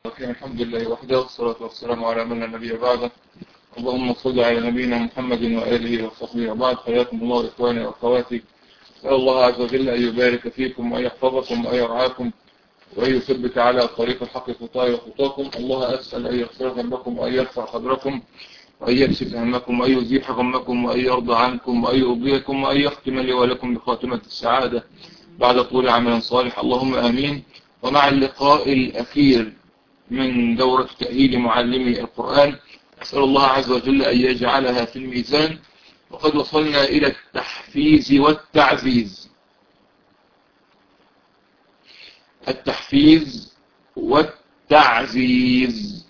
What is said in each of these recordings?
الرحيم الحمد لله وحده والصلاة والسلام على من لا نبي بعده اللهم صل على نبينا محمد وآله وصحبه وبعد حياكم الله إخواني وأخواتي أسأل الله عز وجل أن يبارك فيكم وأن يحفظكم وأن يرعاكم وأن يثبت على طريق الحق خطاي وخطاكم الله أسأل أن يغفر ذنبكم وأن يرفع قدركم وأن يكشف همكم وأن يزيح غمكم وأن يرضى عنكم وأن يرضيكم وأن يختم لي ولكم بخاتمة السعادة بعد طول عمل صالح اللهم آمين ومع اللقاء الأخير من دورة تأهيل معلمي القرآن أسأل الله عز وجل أن يجعلها في الميزان وقد وصلنا إلى التحفيز والتعزيز التحفيز والتعزيز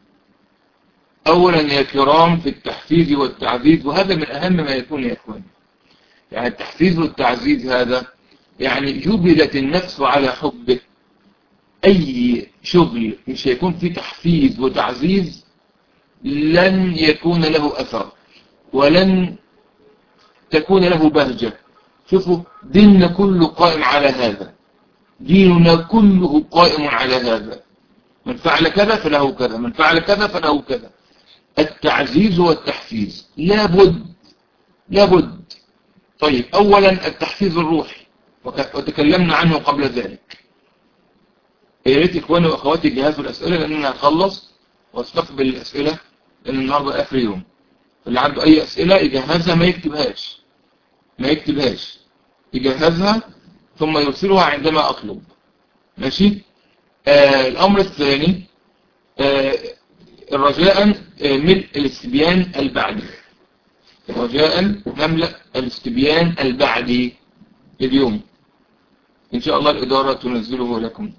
أولا يا كرام في التحفيز والتعزيز وهذا من أهم ما يكون يا إخواني يعني التحفيز والتعزيز هذا يعني جبلت النفس على حبه أي شغل مش هيكون فيه تحفيز وتعزيز لن يكون له أثر ولن تكون له بهجة شوفوا ديننا كله قائم على هذا ديننا كله قائم على هذا من فعل كذا فله كذا من فعل كذا فله كذا التعزيز والتحفيز لابد لابد طيب أولا التحفيز الروحي وتكلمنا عنه قبل ذلك يا ريت إخواني وأخواتي جهازوا الأسئلة لأن أنا هخلص واستقبل الأسئلة لأن النهاردة آخر يوم اللي عنده أي أسئلة يجهزها ما يكتبهاش ما يكتبهاش يجهزها ثم يرسلها عندما أطلب ماشي آه الأمر الثاني آه رجاء آه ملء الاستبيان البعدي رجاء نملأ الاستبيان البعدي اليوم إن شاء الله الإدارة تنزله لكم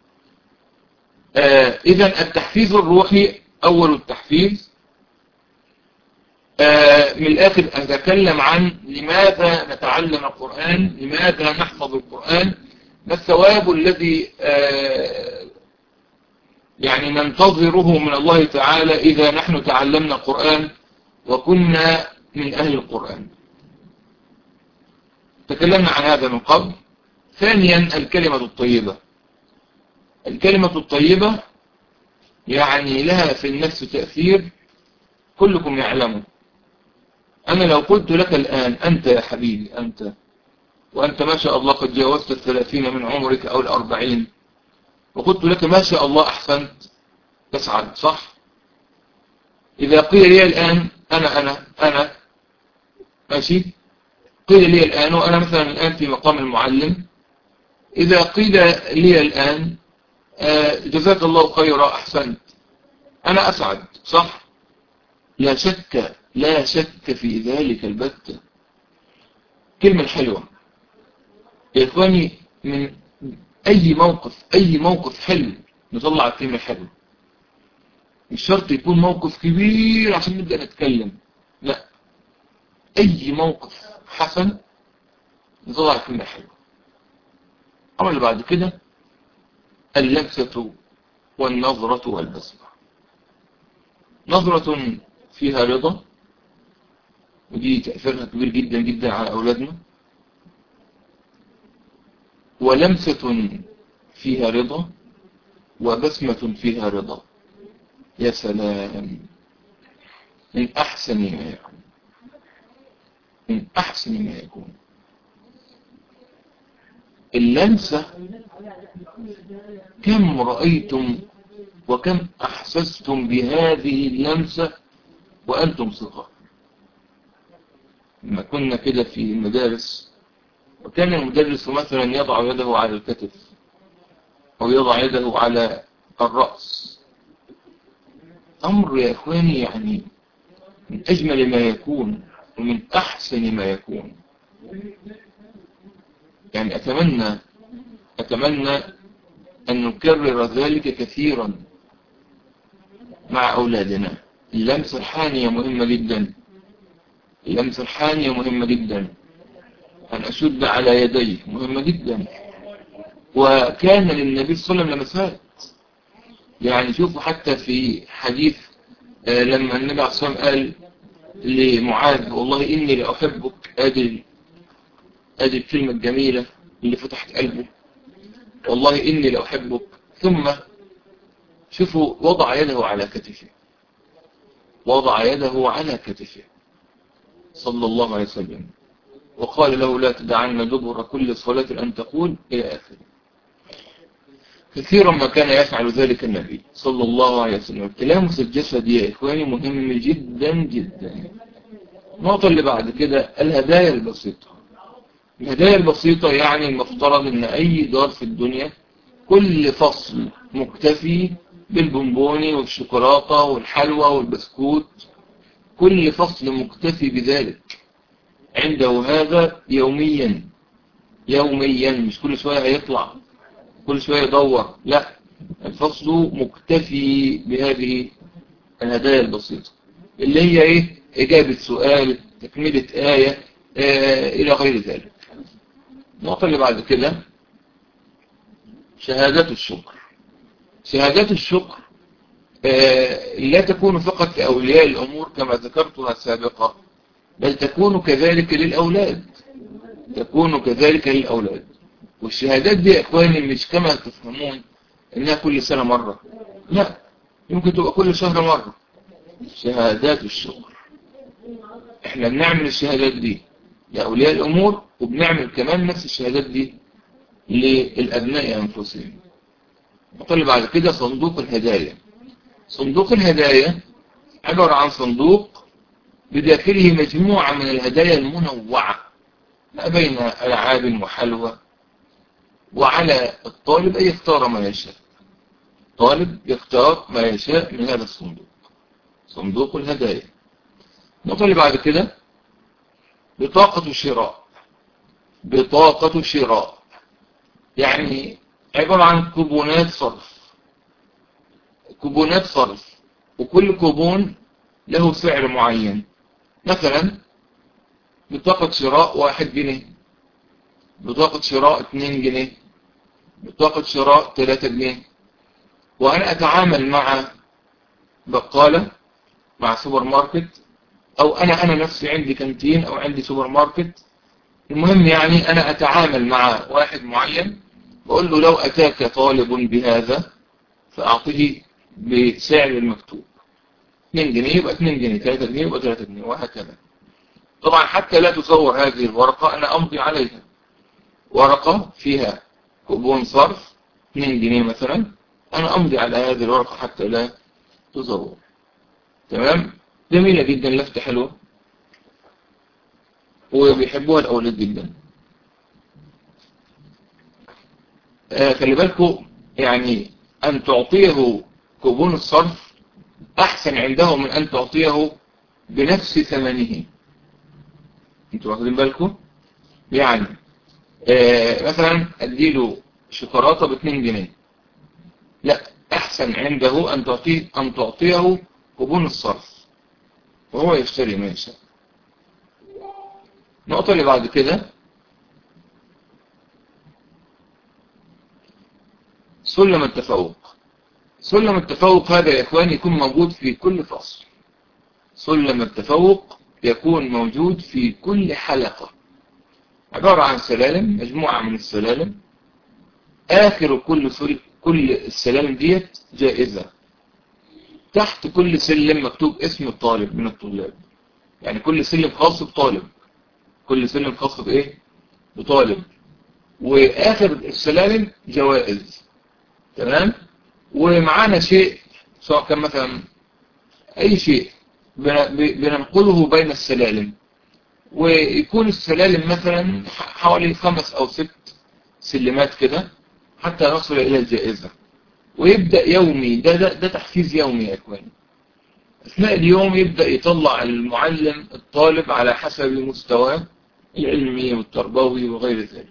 آه إذا التحفيز الروحي أول التحفيز آه من الآخر أتكلم عن لماذا نتعلم القرآن لماذا نحفظ القرآن ما الثواب الذي آه يعني ننتظره من الله تعالى إذا نحن تعلمنا القرآن وكنا من أهل القرآن تكلمنا عن هذا من قبل ثانيا الكلمة الطيبة الكلمة الطيبة يعني لها في النفس تأثير كلكم يعلمه أنا لو قلت لك الآن أنت يا حبيبي أنت وأنت ما شاء الله قد جاوزت الثلاثين من عمرك أو الأربعين وقلت لك ما شاء الله أحسنت تسعد صح إذا قيل لي الآن أنا أنا أنا ماشي قيل لي الآن وأنا مثلا الآن في مقام المعلم إذا قيل لي الآن جزاك الله خيرا أحسنت أنا أسعد صح لا شك لا شك في ذلك البتة كلمة الحلوة يا إخواني من أي موقف أي موقف حلو نطلع الكلمة الحلوة مش شرط يكون موقف كبير عشان نبدأ نتكلم لا أي موقف حسن نطلع الكلمة الحلوة أما اللي بعد كده اللمسة والنظرة والبسمة نظرة فيها رضا ودي تأثيرها كبير جدا جدا على أولادنا ولمسة فيها رضا وبسمة فيها رضا يا سلام من أحسن ما يكون من أحسن ما يكون اللمسة كم رأيتم وكم أحسستم بهذه اللمسة وأنتم صغار لما كنا كده في المدارس وكان المدرس مثلا يضع يده على الكتف أو يضع يده على الرأس أمر يا إخواني يعني من أجمل ما يكون ومن أحسن ما يكون يعني أتمنى أتمنى أن نكرر ذلك كثيرا مع أولادنا اللمسة الحانية مهمة جدا اللمسة الحانية مهمة جدا أن أشد على يديه مهمة جدا وكان للنبي صلى الله عليه وسلم لمسات يعني شوفوا حتى في حديث لما النبي عليه الصلاة والسلام قال لمعاذ والله إني لأحبك أدري أدي الكلمة الجميلة اللي فتحت قلبه والله إني لأحبك ثم شوفوا وضع يده على كتفه وضع يده على كتفه صلى الله عليه وسلم وقال له لا تدعن دبر كل صلاة أن تقول إلى آخره كثيرا ما كان يفعل ذلك النبي صلى الله عليه وسلم تلامس الجسد يا إخواني مهم جدا جدا النقطة اللي بعد كده الهدايا البسيطة الهدايا البسيطة يعني المفترض ان اي دار في الدنيا كل فصل مكتفي بالبونبوني والشوكولاتة والحلوى والبسكوت كل فصل مكتفي بذلك عنده هذا يوميا يوميا مش كل شوية هيطلع كل شوية يدور لا الفصل مكتفي بهذه الهدايا البسيطة اللي هي ايه اجابة سؤال تكملة آية آه الى غير ذلك النقطة اللي بعد كده شهادات الشكر شهادات الشكر آه لا تكون فقط لأولياء الأمور كما ذكرتها سابقا بل تكون كذلك للأولاد تكون كذلك للأولاد والشهادات دي يا إخواني مش كما تفهمون إنها كل سنة مرة لا يمكن تبقى كل شهر مرة شهادات الشكر احنا بنعمل الشهادات دي لأولياء الأمور وبنعمل كمان نفس الشهادات دي للأبناء أنفسهم وقال بعد كده صندوق الهدايا صندوق الهدايا عبارة عن صندوق بداخله مجموعة من الهدايا المنوعة ما بين ألعاب وحلوى وعلى الطالب أن يختار ما يشاء طالب يختار ما يشاء من هذا الصندوق صندوق الهدايا النقطة اللي بعد كده بطاقة شراء بطاقة شراء يعني عبارة عن كوبونات صرف كوبونات صرف وكل كوبون له سعر معين مثلا بطاقة شراء واحد جنيه بطاقة شراء اتنين جنيه بطاقة شراء تلاتة جنيه وأنا أتعامل مع بقالة مع سوبر ماركت أو أنا أنا نفسي عندي كانتين أو عندي سوبر ماركت المهم يعني أنا أتعامل مع واحد معين بقول له لو أتاك طالب بهذا فأعطيه بسعر المكتوب 2 جنيه يبقى 2 جنيه 3 جنيه يبقى 3 جنيه وهكذا طبعا حتى لا تصور هذه الورقة أنا أمضي عليها ورقة فيها كوبون صرف 2 جنيه مثلا أنا أمضي على هذه الورقة حتى لا تزور تمام جميلة جدا لفتة حلوة وبيحبوها الأولاد جدا آه خلي بالكم يعني أن تعطيه كوبون الصرف أحسن عنده من أن تعطيه بنفس ثمنه انتوا واخدين بالكم يعني آه مثلا اديله شوكولاته ب 2 جنيه لا احسن عنده ان تعطيه ان تعطيه كوبون الصرف وهو يشتري ما يشاء النقطه اللي بعد كده سلم التفوق سلم التفوق هذا يا اخواني يكون موجود في كل فصل سلم التفوق يكون موجود في كل حلقة عبارة عن سلالم مجموعة من السلالم آخر كل سل... كل السلالم ديت جائزة تحت كل سلم مكتوب اسم الطالب من الطلاب يعني كل سلم خاص بطالب كل سلم خاص بإيه بطالب وآخر السلالم جوائز تمام ومعانا شيء سواء كان مثلا أي شيء بننقله بين السلالم ويكون السلالم مثلا حوالي خمس او ست سلمات كده حتى نصل الى الجائزة ويبدأ يومي ده, ده, ده تحفيز يومي يا اخواني اثناء اليوم يبدأ يطلع المعلم الطالب على حسب مستواه العلمي والتربوي وغير ذلك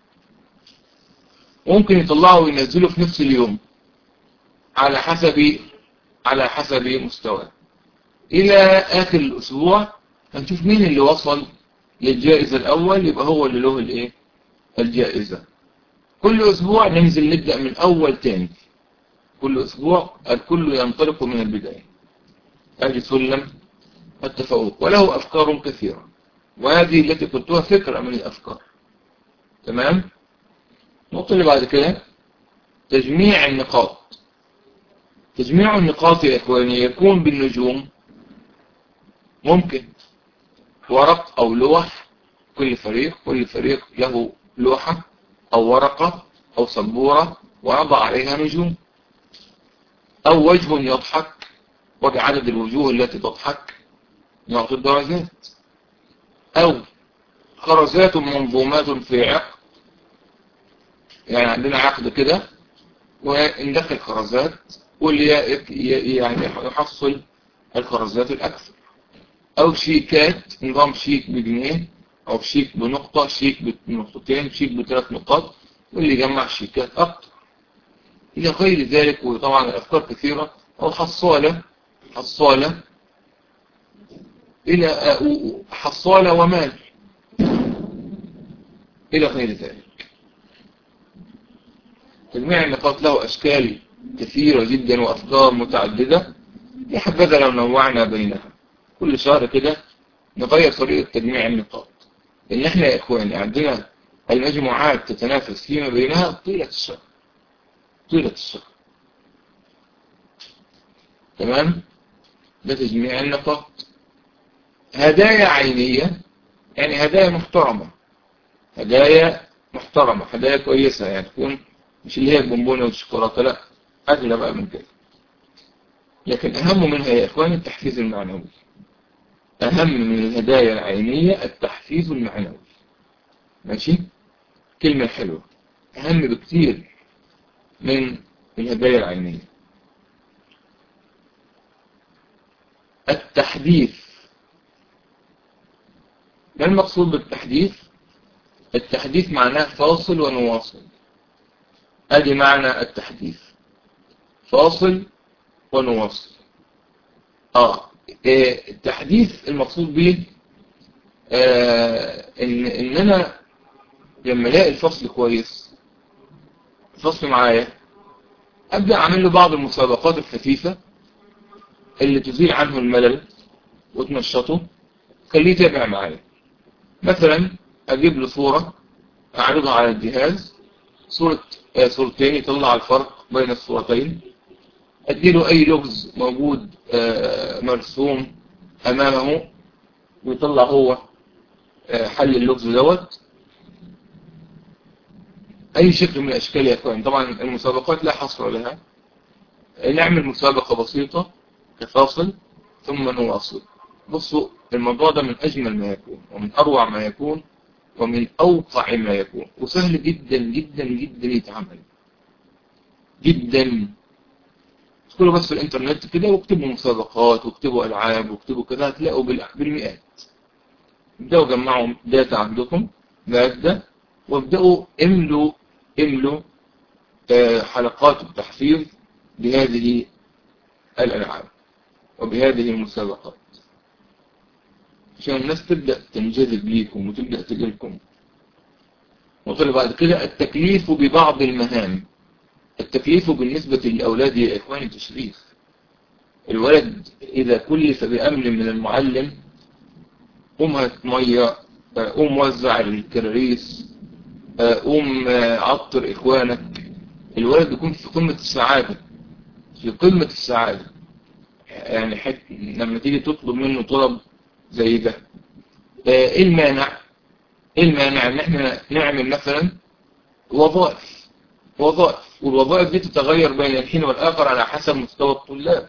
ممكن يطلعه وينزله في نفس اليوم على حسب على حسب مستواه الى اخر الاسبوع هنشوف مين اللي وصل للجائزة الاول يبقى هو اللي له الايه الجائزة كل اسبوع ننزل نبدأ من اول تاني كل اسبوع الكل ينطلق من البداية ادي سلم التفوق وله افكار كثيرة وهذه التي قلتها فكرة من الافكار تمام النقطة اللي بعد كده تجميع النقاط تجميع النقاط يا إخواني يكون بالنجوم ممكن ورق أو لوح كل فريق كل فريق له لوحة أو ورقة أو سبورة وأضع عليها نجوم أو وجه يضحك وبعدد الوجوه التي تضحك نعطي الدرجات أو خرزات منظومات في عقد يعني عندنا عقد كده وندخل خرزات واللي يعني يحصل الخرزات الأكثر أو شيكات نظام شيك بجنيه أو شيك بنقطة شيك بنقطتين شيك بثلاث نقاط واللي يجمع شيكات أكثر إلى غير ذلك وطبعا الأفكار كثيرة أو حصالة حصالة إلى حصالة ومال إلى غير ذلك تجميع النقاط له أشكال كثيرة جدا وأفكار متعددة يحبذا لو نوعنا بينها كل شهر كده نغير طريقة تجميع النقاط إن إحنا يا إخواني عندنا المجموعات تتنافس فيما بينها طيلة الشهر طيلة الشهر تمام ده تجميع النقاط هدايا عينية يعني هدايا محترمة هدايا محترمة هدايا كويسة يعني تكون مش اللي هي البونبونة والشوكولاتة لا أغلى بقى من كده لكن أهم منها يا إخواني التحفيز المعنوي أهم من الهدايا العينية التحفيز المعنوي ماشي كلمة حلوة أهم بكتير من الهدايا العينية التحديث ما المقصود بالتحديث التحديث معناه فاصل ونواصل ادي معنى التحديث فاصل ونواصل اه التحديث المقصود به آه ان ان انا لما الاقي الفصل كويس الفصل معايا ابدا اعمل له بعض المسابقات الخفيفه اللي تزيل عنه الملل وتنشطه خليه يتابع معايا مثلا اجيب له صورة اعرضها على الجهاز صورة آه صورتين يطلع الفرق بين الصورتين اديله اي لغز موجود آه مرسوم امامه ويطلع هو آه حل اللغز دوت اي شكل من الاشكال يا اخوان طبعا المسابقات لا حصر لها نعمل مسابقة بسيطة كفاصل ثم نواصل بصوا الموضوع ده من أجمل ما يكون ومن أروع ما يكون ومن أوقع ما يكون وسهل جدا جدا جدا يتعمل جدا ادخلوا بس في الانترنت كده واكتبوا مسابقات واكتبوا ألعاب واكتبوا كده هتلاقوا بالمئات ابدأوا جمعوا داتا عندكم مادة وابدأوا املوا املوا حلقات التحفيظ بهذه الألعاب وبهذه المسابقات عشان الناس تبدأ تنجذب ليكم وتبدأ تجيلكم وطلع بعد كده التكليف ببعض المهام التكليف بالنسبة للأولاد يا إخواني تشريف الولد إذا كلف بأمر من المعلم قوم هات مية قوم وزع الكراريس قوم عطر إخوانك الولد يكون في قمة السعادة في قمة السعادة يعني حتى لما تيجي تطلب منه طلب زي ده ايه المانع ايه المانع ان احنا نعمل مثلا وظائف وظائف والوظائف دي تتغير بين الحين والآخر على حسب مستوى الطلاب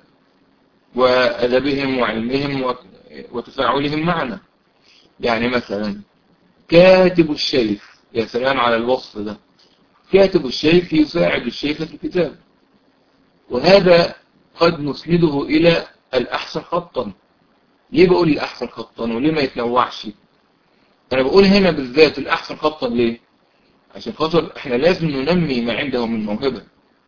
وأدبهم وعلمهم وتفاعلهم معنا يعني مثلا كاتب الشيخ يا سلام على الوصف ده كاتب الشيخ يساعد الشيخ في الكتاب وهذا قد نسنده إلى الأحسن خطا ليه بقول الأحسن خطا وليه ما يتنوعش أنا بقول هنا بالذات الأحسن خطا ليه عشان خاطر احنا لازم ننمي ما عنده من موهبة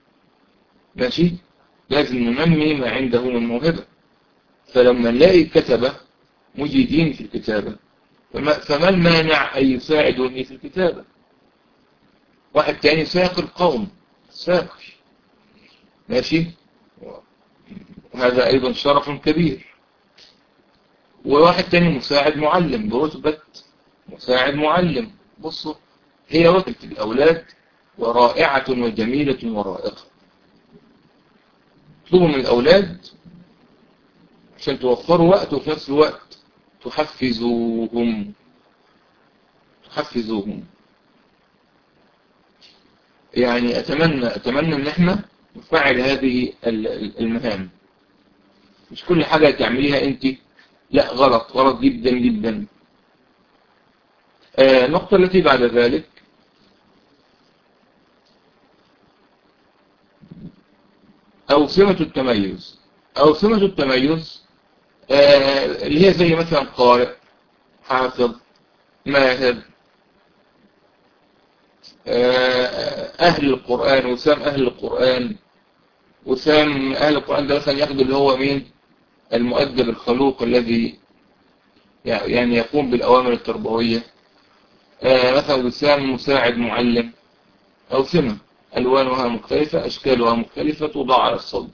ماشي لازم ننمي ما عنده من موهبة فلما نلاقي كتبة مجيدين في الكتابة فما, فما المانع أن يساعدوني في الكتابة واحد تاني ساقر قوم ساقر ماشي وهذا أيضا شرف كبير وواحد تاني مساعد معلم برتبة مساعد معلم بصوا هي رتبة الأولاد ورائعة وجميلة ورائقة تطلبوا من الأولاد عشان توفروا وقت وفي نفس الوقت تحفزوهم تحفزوهم يعني أتمنى أتمنى إن إحنا نفعل هذه المهام مش كل حاجة تعمليها أنت لا غلط غلط جدا جدا آه النقطة التي بعد ذلك أوسمة التميز أوسمة التميز آه اللي هي زي مثلا قارئ حافظ ماهر آه أهل القرآن وسام أهل القرآن وسام أهل القرآن ده مثلا ياخد اللي هو مين المؤدب الخلوق الذي يعني يقوم بالأوامر التربوية آه مثلا وسام مساعد معلم أو سمة ألوانها مختلفة أشكالها مختلفة توضع على الصدر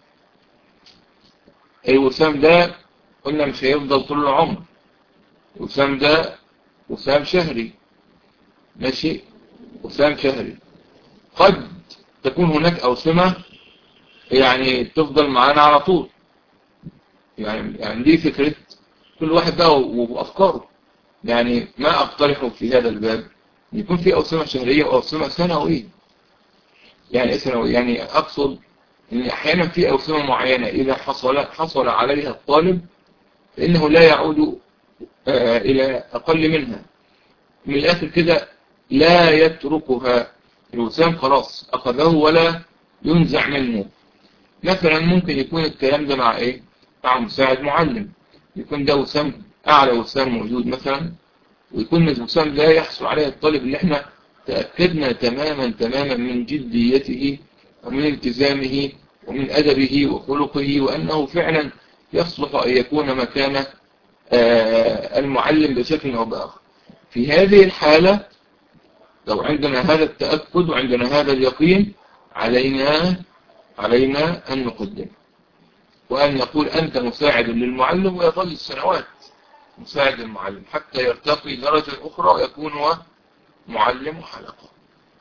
الوسام ده قلنا مش هيفضل طول العمر وسام ده وسام شهري ماشي وسام شهري قد تكون هناك أوسمة يعني تفضل معانا على طول يعني يعني دي فكرة كل واحد بقى وأفكاره يعني ما أقترحه في هذا الباب يكون في أوسمة شهرية وأوسمة سنوية يعني ايه سنوية يعني أقصد أن أحيانا في أوسمة معينة إذا حصل حصل عليها الطالب فإنه لا يعود آه إلى أقل منها من الآخر كده لا يتركها الوسام خلاص أخذه ولا ينزع منه مثلا ممكن يكون الكلام ده مع إيه مع مساعد معلم يكون ده وسام أعلى وسام موجود مثلا ويكون الوسام ده يحصل عليه الطالب اللي احنا تأكدنا تماما تماما من جديته ومن التزامه ومن أدبه وخلقه وأنه فعلا يصلح أن يكون مكان المعلم بشكل أو بآخر في هذه الحالة لو عندنا هذا التأكد وعندنا هذا اليقين علينا علينا أن نقدم وأن نقول أنت مساعد للمعلم ويظل السنوات مساعد المعلم حتى يرتقي درجة أخرى ويكون هو معلم حلقة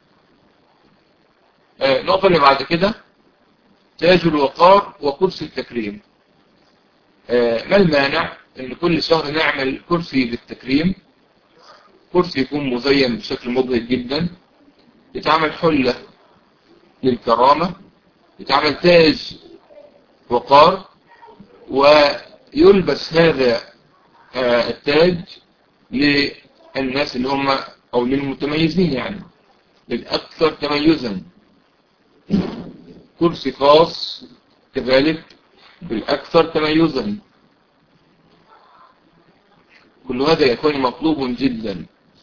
النقطة اللي بعد كده تاج الوقار وكرسي التكريم ما المانع ان كل شهر نعمل كرسي للتكريم كرسي يكون مزين بشكل مبهج جدا يتعمل حلة للكرامة يتعمل تاج وقار ويلبس هذا التاج للناس اللي هم او للمتميزين يعني للأكثر تميزا كرسي خاص كذلك بالأكثر تميزا كل هذا يكون مطلوب جدا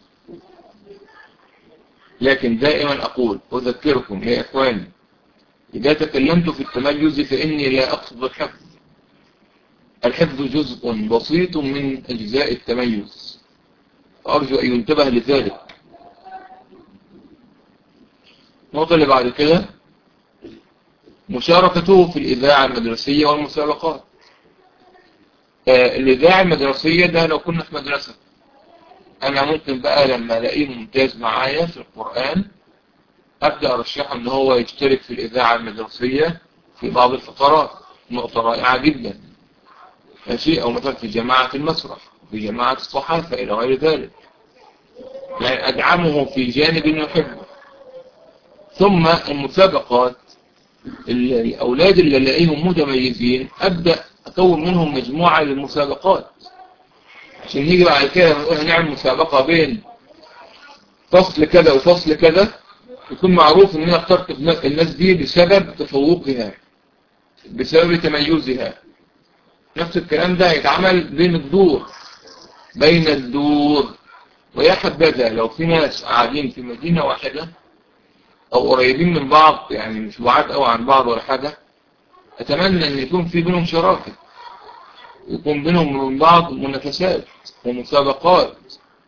لكن دائما أقول أذكركم يا إخواني إذا تكلمت في التميز فإني لا أقصد الحفظ الحفظ جزء بسيط من أجزاء التميز أرجو أن ينتبه لذلك النقطة اللي بعد كده مشاركته في الإذاعة المدرسية والمسابقات آه الإذاعة المدرسية ده لو كنا في مدرسة أنا ممكن بقى لما ألاقيه ممتاز معايا في القرآن أبدأ أرشحه أن هو يشترك في الإذاعة المدرسية في بعض الفترات نقطة رائعة جدا ماشي أو مثلا في جماعة المسرح في جماعة الصحافة إلى غير ذلك يعني أدعمه في جانب يحبه ثم المسابقات الأولاد اللي ألاقيهم متميزين أبدأ أكون منهم مجموعة للمسابقات عشان نيجي بعد كده نقول هنعمل مسابقة بين فصل كذا وفصل كذا يكون معروف ان انا اخترت الناس دي بسبب تفوقها بسبب تميزها نفس الكلام ده هيتعمل بين الدور بين الدور ويا حبذا لو في ناس قاعدين في مدينة واحدة او قريبين من بعض يعني مش بعاد او عن بعض ولا حاجة اتمنى ان يكون في بينهم شراكة يكون بينهم وبين بعض منافسات ومسابقات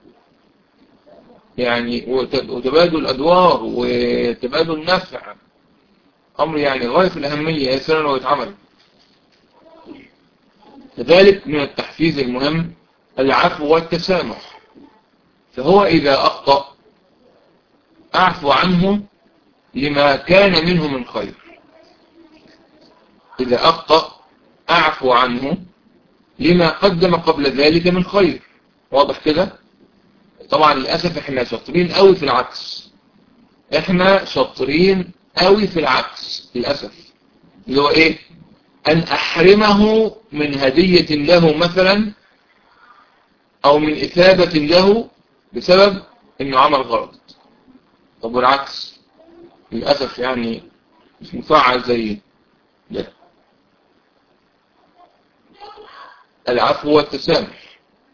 يعني وتبادل ادوار وتبادل نفع امر يعني غاية في الاهمية يا سنة لو يتعمل كذلك من التحفيز المهم العفو والتسامح فهو إذا أخطأ أعفو عنه لما كان منه من خير إذا أخطأ أعفو عنه لما قدم قبل ذلك من خير واضح كده طبعا للأسف احنا شاطرين قوي في العكس احنا شاطرين قوي في العكس للأسف اللي هو ايه ان احرمه من هدية له مثلا او من اثابة له بسبب انه عمل غلط طب والعكس للأسف يعني مش مفعل زي ده العفو والتسامح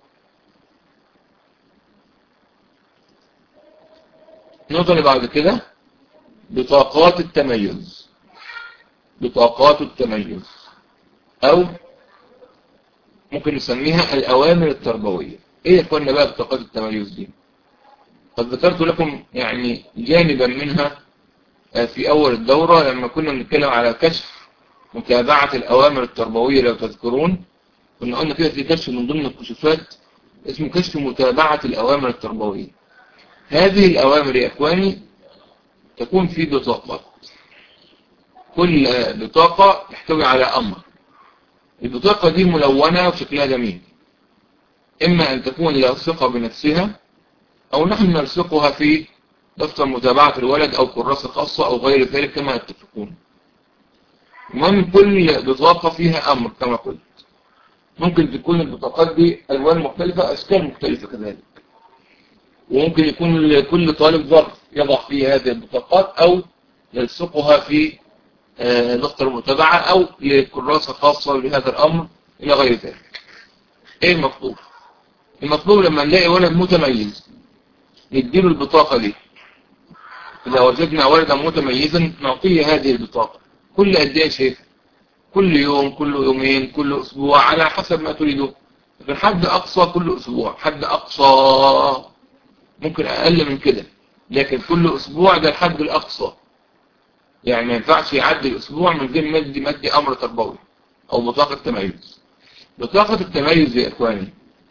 النقطة اللي بعد كده بطاقات التميز بطاقات التميز او ممكن نسميها الاوامر التربوية ايه يا اخوانا بقى بطاقات التميز دي قد ذكرت لكم يعني جانبا منها في اول الدورة لما كنا بنتكلم على كشف متابعة الاوامر التربوية لو تذكرون كنا قلنا كده في كشف من ضمن الكشوفات اسمه كشف متابعة الاوامر التربوية هذه الاوامر يا اخواني تكون في بطاقات كل بطاقة تحتوي على أمر البطاقة دي ملونة وشكلها جميل إما أن تكون لها ثقة بنفسها أو نحن نلصقها في دفتر متابعة الولد أو كراسة خاصة أو غير ذلك كما يتفقون المهم كل بطاقة فيها أمر كما قلت ممكن تكون البطاقات دي ألوان مختلفة أشكال مختلفة كذلك وممكن يكون لكل طالب ظرف يضع فيه هذه البطاقات أو يلصقها في دفتر المتابعة أو لكراسة خاصة لهذا الأمر إلى غير ذلك إيه المطلوب؟ المطلوب لما نلاقي ولد متميز نديله البطاقة دي إذا وجدنا ولدا متميزا نعطيه هذه البطاقة كل قد ايه شايف كل يوم كل يومين كل أسبوع على حسب ما تريده لكن حد أقصى كل أسبوع حد أقصى ممكن أقل من كده لكن كل أسبوع ده الحد الأقصى يعني ما ينفعش يعدي الأسبوع من غير مدي مدي أمر تربوي أو بطاقة تميز بطاقة التميز يا إخواني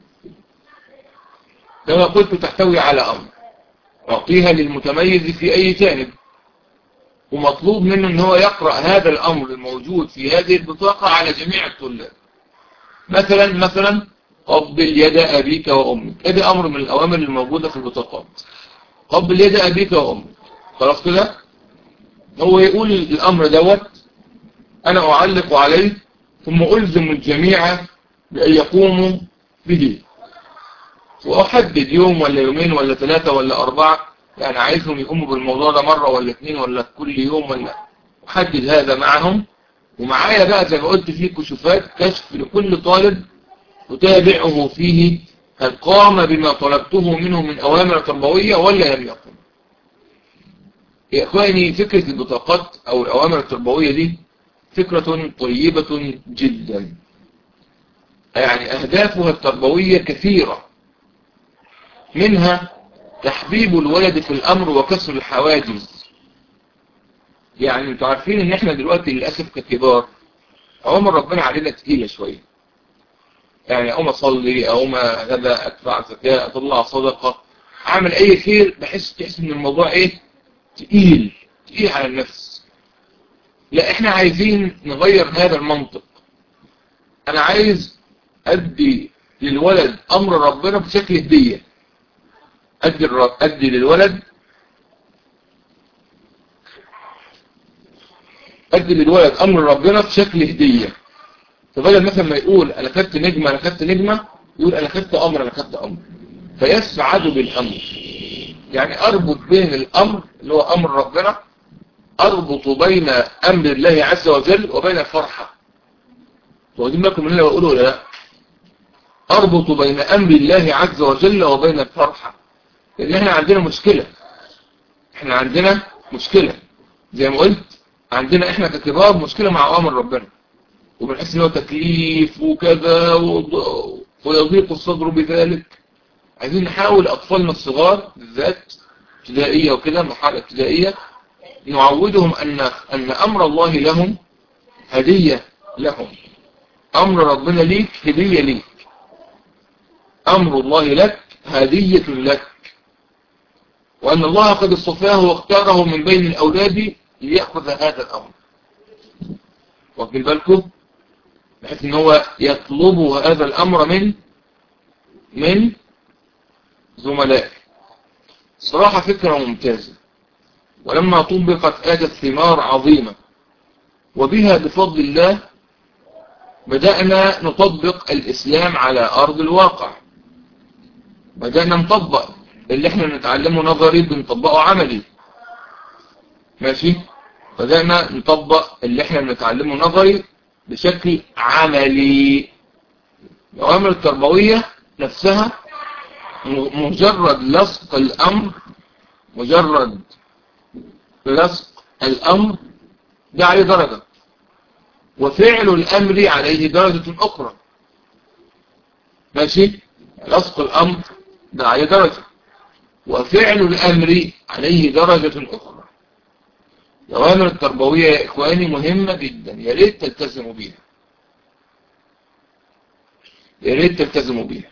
كما قلت تحتوي على أمر أعطيها للمتميز في أي جانب ومطلوب منه أن هو يقرأ هذا الأمر الموجود في هذه البطاقة على جميع الطلاب مثلا مثلا قبل يد أبيك وأمك هذا أمر من الأوامر الموجودة في البطاقات قبل يد أبيك وأمك خلاص كده هو يقول الأمر دوت أنا أعلق عليه ثم ألزم الجميع بأن يقوموا به وأحدد يوم ولا يومين ولا ثلاثة ولا أربعة يعني عايزهم يقوموا بالموضوع ده مرة ولا اثنين ولا كل يوم ولا أحدد هذا معهم ومعايا بقى زي ما قلت فيه كشوفات كشف لكل طالب أتابعه فيه هل قام بما طلبته منه من أوامر تربوية ولا لم يقم يا إخواني فكرة البطاقات أو الأوامر التربوية دي فكرة طيبة جدا يعني أهدافها التربوية كثيرة منها تحبيب الولد في الأمر وكسر الحواجز يعني انتوا عارفين ان احنا دلوقتي للأسف ككبار أوامر ربنا علينا تقيلة شوية يعني أقوم أصلي أقوم هذا أدفع زكاة أطلع صدقة أعمل أي خير بحس تحس إن الموضوع إيه تقيل تقيل على النفس لا إحنا عايزين نغير هذا المنطق أنا عايز أدي للولد أمر ربنا بشكل هدية أدي, أدي للولد أدي للولد أمر ربنا بشكل هدية فبدل مثلا ما يقول أنا خدت نجمة أنا خدت نجمة يقول أنا خدت أمر أنا خدت أمر فيسعد بالأمر يعني أربط بين الأمر اللي هو أمر ربنا أربط بين أمر الله عز وجل وبين الفرحة واخدين بالكم من اللي بقوله ولا لا أربط بين أمر الله عز وجل وبين الفرحة لأن احنا عندنا مشكلة احنا عندنا مشكلة زي ما قلت عندنا احنا ككبار مشكلة مع أوامر ربنا وبنحس ان هو تكليف وكذا ويضيق الصدر بذلك عايزين نحاول أطفالنا الصغار بالذات ابتدائية وكده مرحلة ابتدائية نعودهم أن, أن أمر الله لهم هدية لهم أمر ربنا ليك هدية ليك أمر الله لك هدية لك وأن الله قد اصطفاه واختاره من بين الأولاد ليأخذ هذا الأمر واخدين بالكم بحيث ان هو يطلب هذا الامر من من زملائه صراحة فكرة ممتازة ولما طبقت آتت ثمار عظيمة وبها بفضل الله بدأنا نطبق الإسلام على أرض الواقع بدأنا نطبق اللي احنا نتعلمه نظري بنطبقه عملي ماشي بدأنا نطبق اللي احنا بنتعلمه نظري بشكل عملي الأوامر التربوية نفسها مجرد لصق الأمر مجرد لصق الأمر ده عليه درجة وفعل الأمر عليه درجة أخرى ماشي لصق الأمر ده عليه درجة وفعل الأمر عليه درجة أخرى الأوامر التربوية يا إخواني مهمة جدا يا ريت تلتزموا بيها يا ريت تلتزموا بيها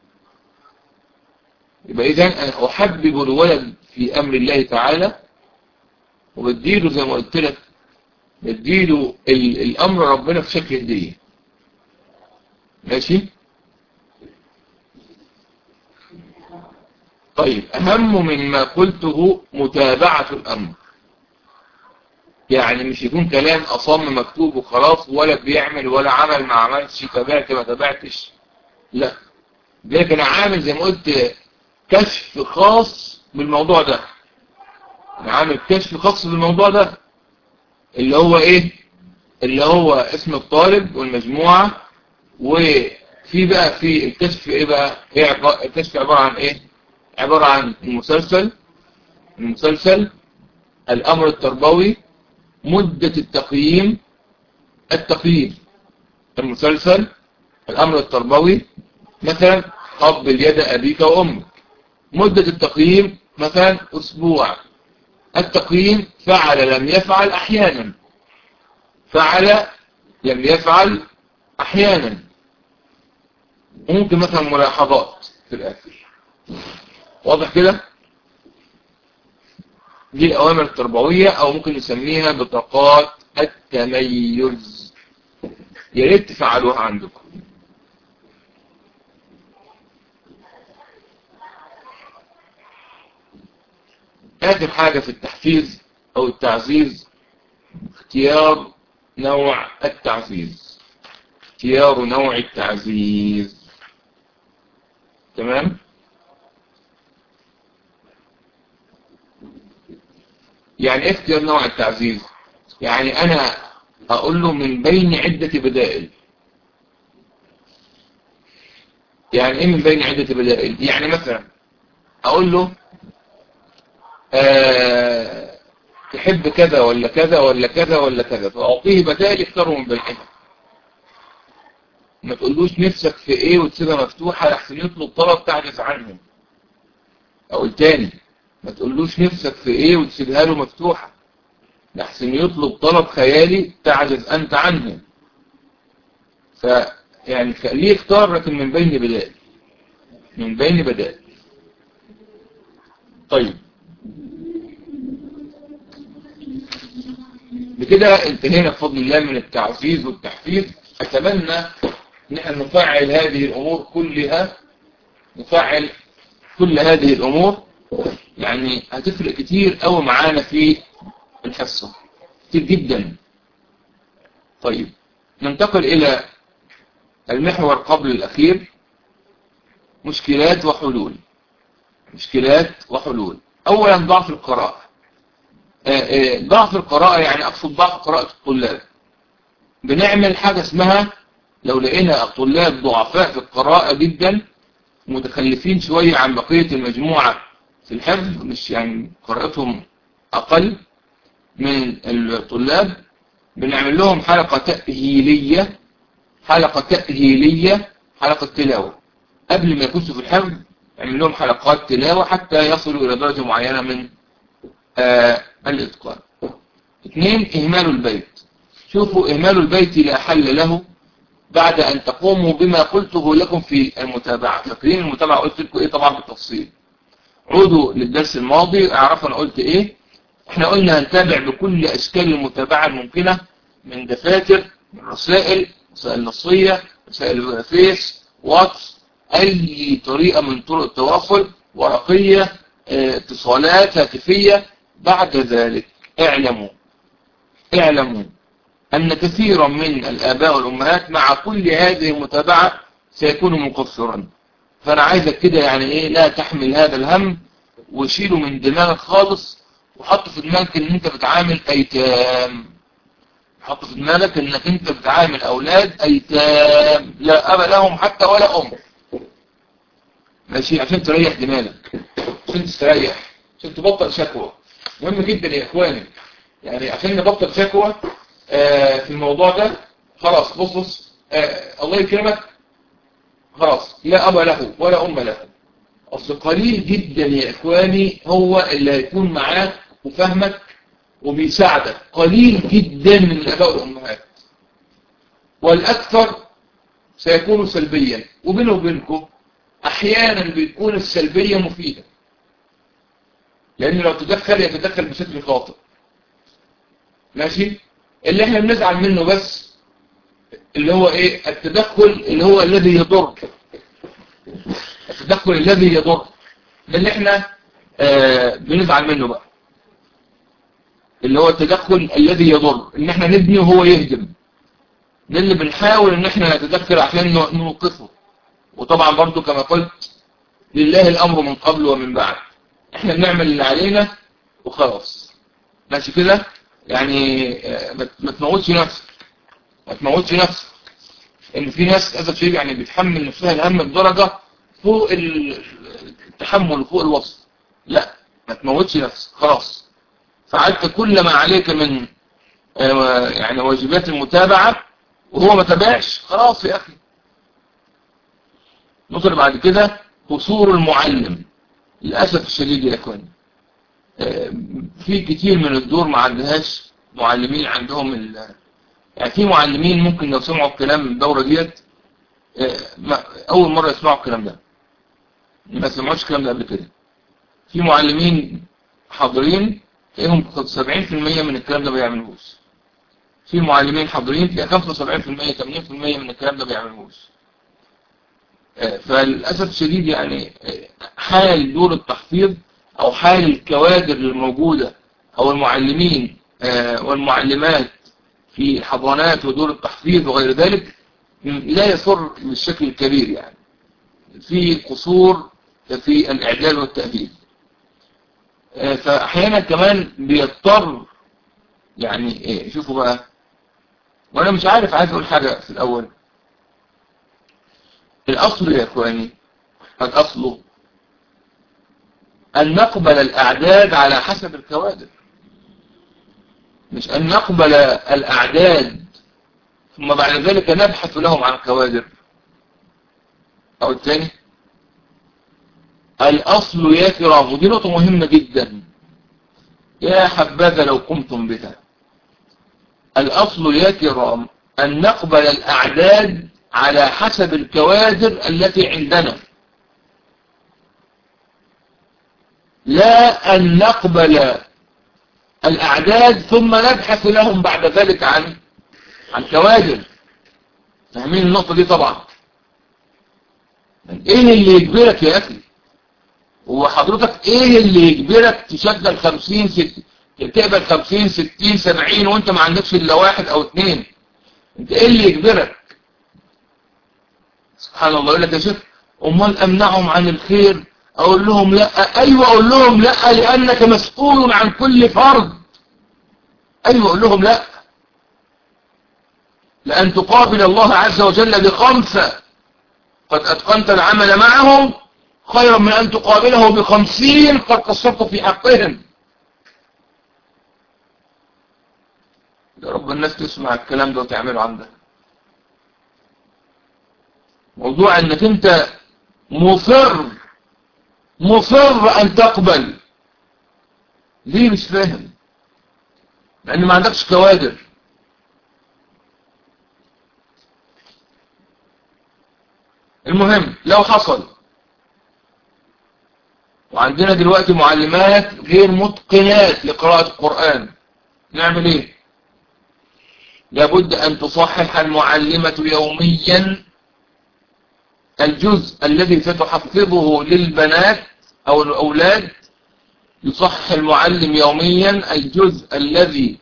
يبقى إذا أنا أحبب الولد في أمر الله تعالى وبديله زي ما قلت لك بديله الأمر ربنا في شكل هدية ماشي طيب أهم مما قلته متابعة الأمر يعني مش يكون كلام أصم مكتوب وخلاص ولا بيعمل ولا عمل ما عملش تابعت ما تابعتش لا ده كان عامل زي ما قلت كشف خاص بالموضوع ده عامل كشف خاص بالموضوع ده اللي هو ايه اللي هو اسم الطالب والمجموعة وفي بقى في الكشف ايه بقى ايه الكشف عبارة عن ايه عبارة عن المسلسل المسلسل الامر التربوي مدة التقييم التقييم المسلسل الامر التربوي مثلا قبل يد ابيك وامك مدة التقييم مثلا اسبوع التقييم فعل لم يفعل احيانا فعل لم يفعل احيانا ممكن مثلا ملاحظات في الاخر واضح كده دي الاوامر التربوية او ممكن نسميها بطاقات التميز يا ريت تفعلوها عندكم آخر حاجة في التحفيز أو التعزيز اختيار نوع التعزيز اختيار نوع التعزيز تمام يعني ايه اختيار نوع التعزيز يعني أنا أقول له من بين عدة بدائل يعني ايه من بين عدة بدائل يعني مثلا أقول له أه تحب كذا ولا كذا ولا كذا ولا كذا فأعطيه بدائل يختاروا من بينها ما تقولوش نفسك في ايه وتسيبها مفتوحة لحسن يطلب طلب تعجز عنه او التاني ما تقولوش نفسك في ايه وتسيبها له مفتوحة لحسن يطلب طلب خيالي تعجز انت عنه فيعني خليه يختار لكن من بين بدائل من بين بدائل طيب بكده انتهينا بفضل الله من التعزيز والتحفيز اتمنى ان احنا نفعل هذه الامور كلها نفعل كل هذه الامور يعني هتفرق كتير قوي معانا في الحصة كتير جدا طيب ننتقل الى المحور قبل الاخير مشكلات وحلول مشكلات وحلول اولا ضعف القراءة ضعف القراءة يعني أقصد ضعف قراءة الطلاب بنعمل حاجة اسمها لو لقينا الطلاب ضعفاء في القراءة جدا متخلفين شوية عن بقية المجموعة في الحفظ مش يعني قراءتهم أقل من الطلاب بنعمل لهم حلقة تأهيلية حلقة تأهيلية حلقة تلاوة قبل ما يخشوا في الحفظ نعمل لهم حلقات تلاوة حتى يصلوا إلى درجة معينة من آه الإتقان اثنين إهمال البيت شوفوا إهمال البيت لا حل له بعد أن تقوموا بما قلته لكم في المتابعة فاكرين المتابعة قلت لكم إيه طبعا بالتفصيل عودوا للدرس الماضي اعرفوا أنا قلت إيه احنا قلنا هنتابع بكل أشكال المتابعة الممكنة من دفاتر رسائل رسائل نصية رسائل فيس واتس اي طريقة من طرق التواصل ورقية اتصالات هاتفية بعد ذلك اعلموا اعلموا أن كثيرا من الآباء والأمهات مع كل هذه المتابعة سيكون مقصرا فأنا عايزك كده يعني إيه لا تحمل هذا الهم وشيله من دماغك خالص وحط في دماغك ان انت بتعامل ايتام حط في دماغك انك انت بتعامل اولاد ايتام لا اب لهم حتى ولا ام ماشي عشان تريح دماغك عشان تستريح عشان تبطل شكوى مهم جدا يا اخواني يعني عشان نبطل شكوى آه في الموضوع ده خلاص بص بص آه الله يكرمك خلاص لا اب له ولا ام له اصل قليل جدا يا اخواني هو اللي هيكون معاك وفهمك وبيساعدك قليل جدا من الاباء والامهات والاكثر سيكون سلبيا وبينه وبينكم احيانا بتكون السلبية مفيدة لان لو تدخل يتدخل بشكل خاطئ ماشي اللي احنا بنزعل منه بس اللي هو ايه التدخل اللي هو الذي يضر التدخل الذي يضر ده اللي احنا آه بنزعل منه بقى اللي هو التدخل الذي يضر ان احنا نبني وهو يهدم ده اللي بنحاول ان احنا نتدخل عشان نوقفه وطبعا برضو كما قلت لله الامر من قبل ومن بعد احنا بنعمل اللي علينا وخلاص ماشي كده يعني ما تموتش نفسك ما تموتش نفسك ان في ناس اسف شيء يعني بتحمل نفسها الهم بدرجة فوق التحمل وفوق الوصف لا ما تموتش نفسك خلاص فعلت كل ما عليك من يعني واجبات المتابعة وهو ما تابعش خلاص يا اخي نقول بعد كده قصور المعلم للأسف الشديد يا اخواني في كتير من الدور ما عندهاش معلمين عندهم ال... يعني في معلمين ممكن لو سمعوا الكلام الدورة ديت اول مرة يسمعوا الكلام ده ما سمعوش الكلام ده قبل كده في معلمين حاضرين تلاقيهم 70% من الكلام ده ما بيعملوش في معلمين حاضرين تلاقي 75% 80% من الكلام ده ما بيعملوش فللأسف الشديد يعني حال دور التحفيظ او حال الكوادر الموجودة او المعلمين والمعلمات في الحضانات ودور التحفيظ وغير ذلك لا يسر بالشكل الكبير يعني في قصور في الاعداد والتأهيل فاحيانا كمان بيضطر يعني ايه شوفوا بقى وانا مش عارف عايز اقول حاجة في الاول الاصل يا اخواني الاصل أن نقبل الأعداد على حسب الكوادر مش أن نقبل الأعداد ثم بعد ذلك نبحث لهم عن كوادر أو الثاني الأصل يا كرام ودي نقطة مهمة جدا يا حبذا لو قمتم بها الأصل يا كرام أن نقبل الأعداد على حسب الكوادر التي عندنا لا أن نقبل الأعداد ثم نبحث لهم بعد ذلك عن عن كوادر فاهمين النقطة دي طبعا ايه اللي يجبرك يا اخي هو حضرتك ايه اللي يجبرك تشغل خمسين ست تقبل خمسين ستين سبعين وانت ما عندكش الا واحد او اتنين انت ايه اللي يجبرك سبحان الله يقول لك يا شيخ امال امنعهم عن الخير اقول لهم لا ايوه اقول لهم لا لانك مسؤول عن كل فرد ايوه اقول لهم لا لان تقابل الله عز وجل بخمسة قد اتقنت العمل معهم خيرا من ان تقابله بخمسين قد قصرت في حقهم يا رب الناس تسمع الكلام ده وتعمله عندها موضوع انك انت مصر مصر ان تقبل ليه مش فاهم لان ما عندكش كوادر المهم لو حصل وعندنا دلوقتي معلمات غير متقنات لقراءة القرآن نعمل ايه لابد أن تصحح المعلمة يوميا الجزء الذي ستحفظه للبنات أو الأولاد يصحح المعلم يوميا الجزء الذي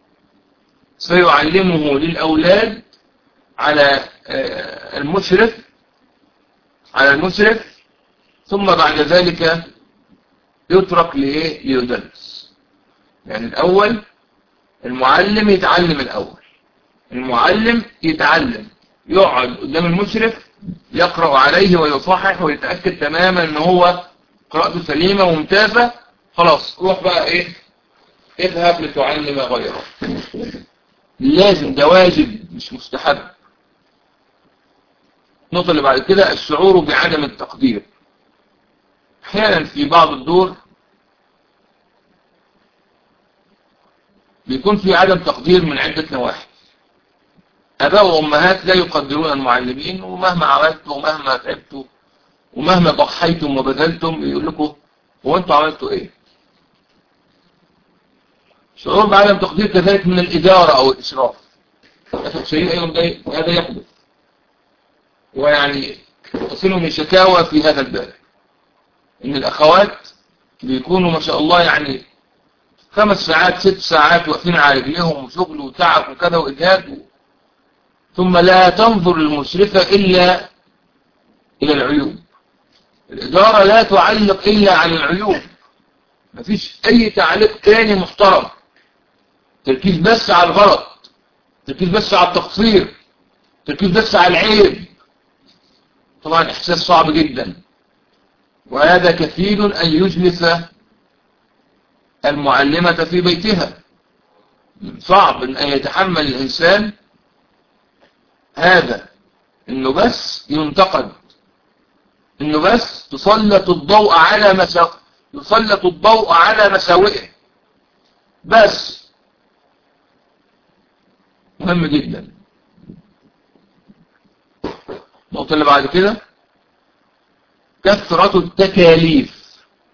سيعلمه للأولاد على المشرف على المشرف ثم بعد ذلك يترك لإيه ليدرس يعني الأول المعلم يتعلم الأول المعلم يتعلم يقعد قدام المشرف يقرأ عليه ويصحح ويتأكد تماما ان هو قراءته سليمة وممتازة خلاص روح بقى ايه اذهب لتعلم غيره لازم ده واجب مش مستحب النقطة اللي بعد كده الشعور بعدم التقدير احيانا في بعض الدور بيكون في عدم تقدير من عدة نواحي أباء وأمهات لا يقدرون المعلمين ومهما عملتوا ومهما تعبتوا ومهما ضحيتم وبذلتم يقول لكم هو انتوا عملتوا ايه شعور بعدم تقدير كذلك من الإدارة أو الإشراف أسف شيء أيضا هذا يحدث ويعني تصلهم الشكاوى في هذا الباب إن الأخوات بيكونوا ما شاء الله يعني خمس ساعات ست ساعات واقفين على رجليهم وشغل وتعب وكذا وإجهاد ثم لا تنظر المشرفة إلا إلى العيوب الإدارة لا تعلق إلا على العيوب مفيش أي تعليق تاني محترم تركيز بس على الغلط تركيز بس على التقصير تركيز بس على العيب طبعا إحساس صعب جدا وهذا كفيل أن يجلس المعلمة في بيتها صعب أن يتحمل الإنسان هذا انه بس ينتقد انه بس تسلط الضوء على مسا يسلط الضوء على مساوئه بس مهم جدا النقطة اللي بعد كده كثرة التكاليف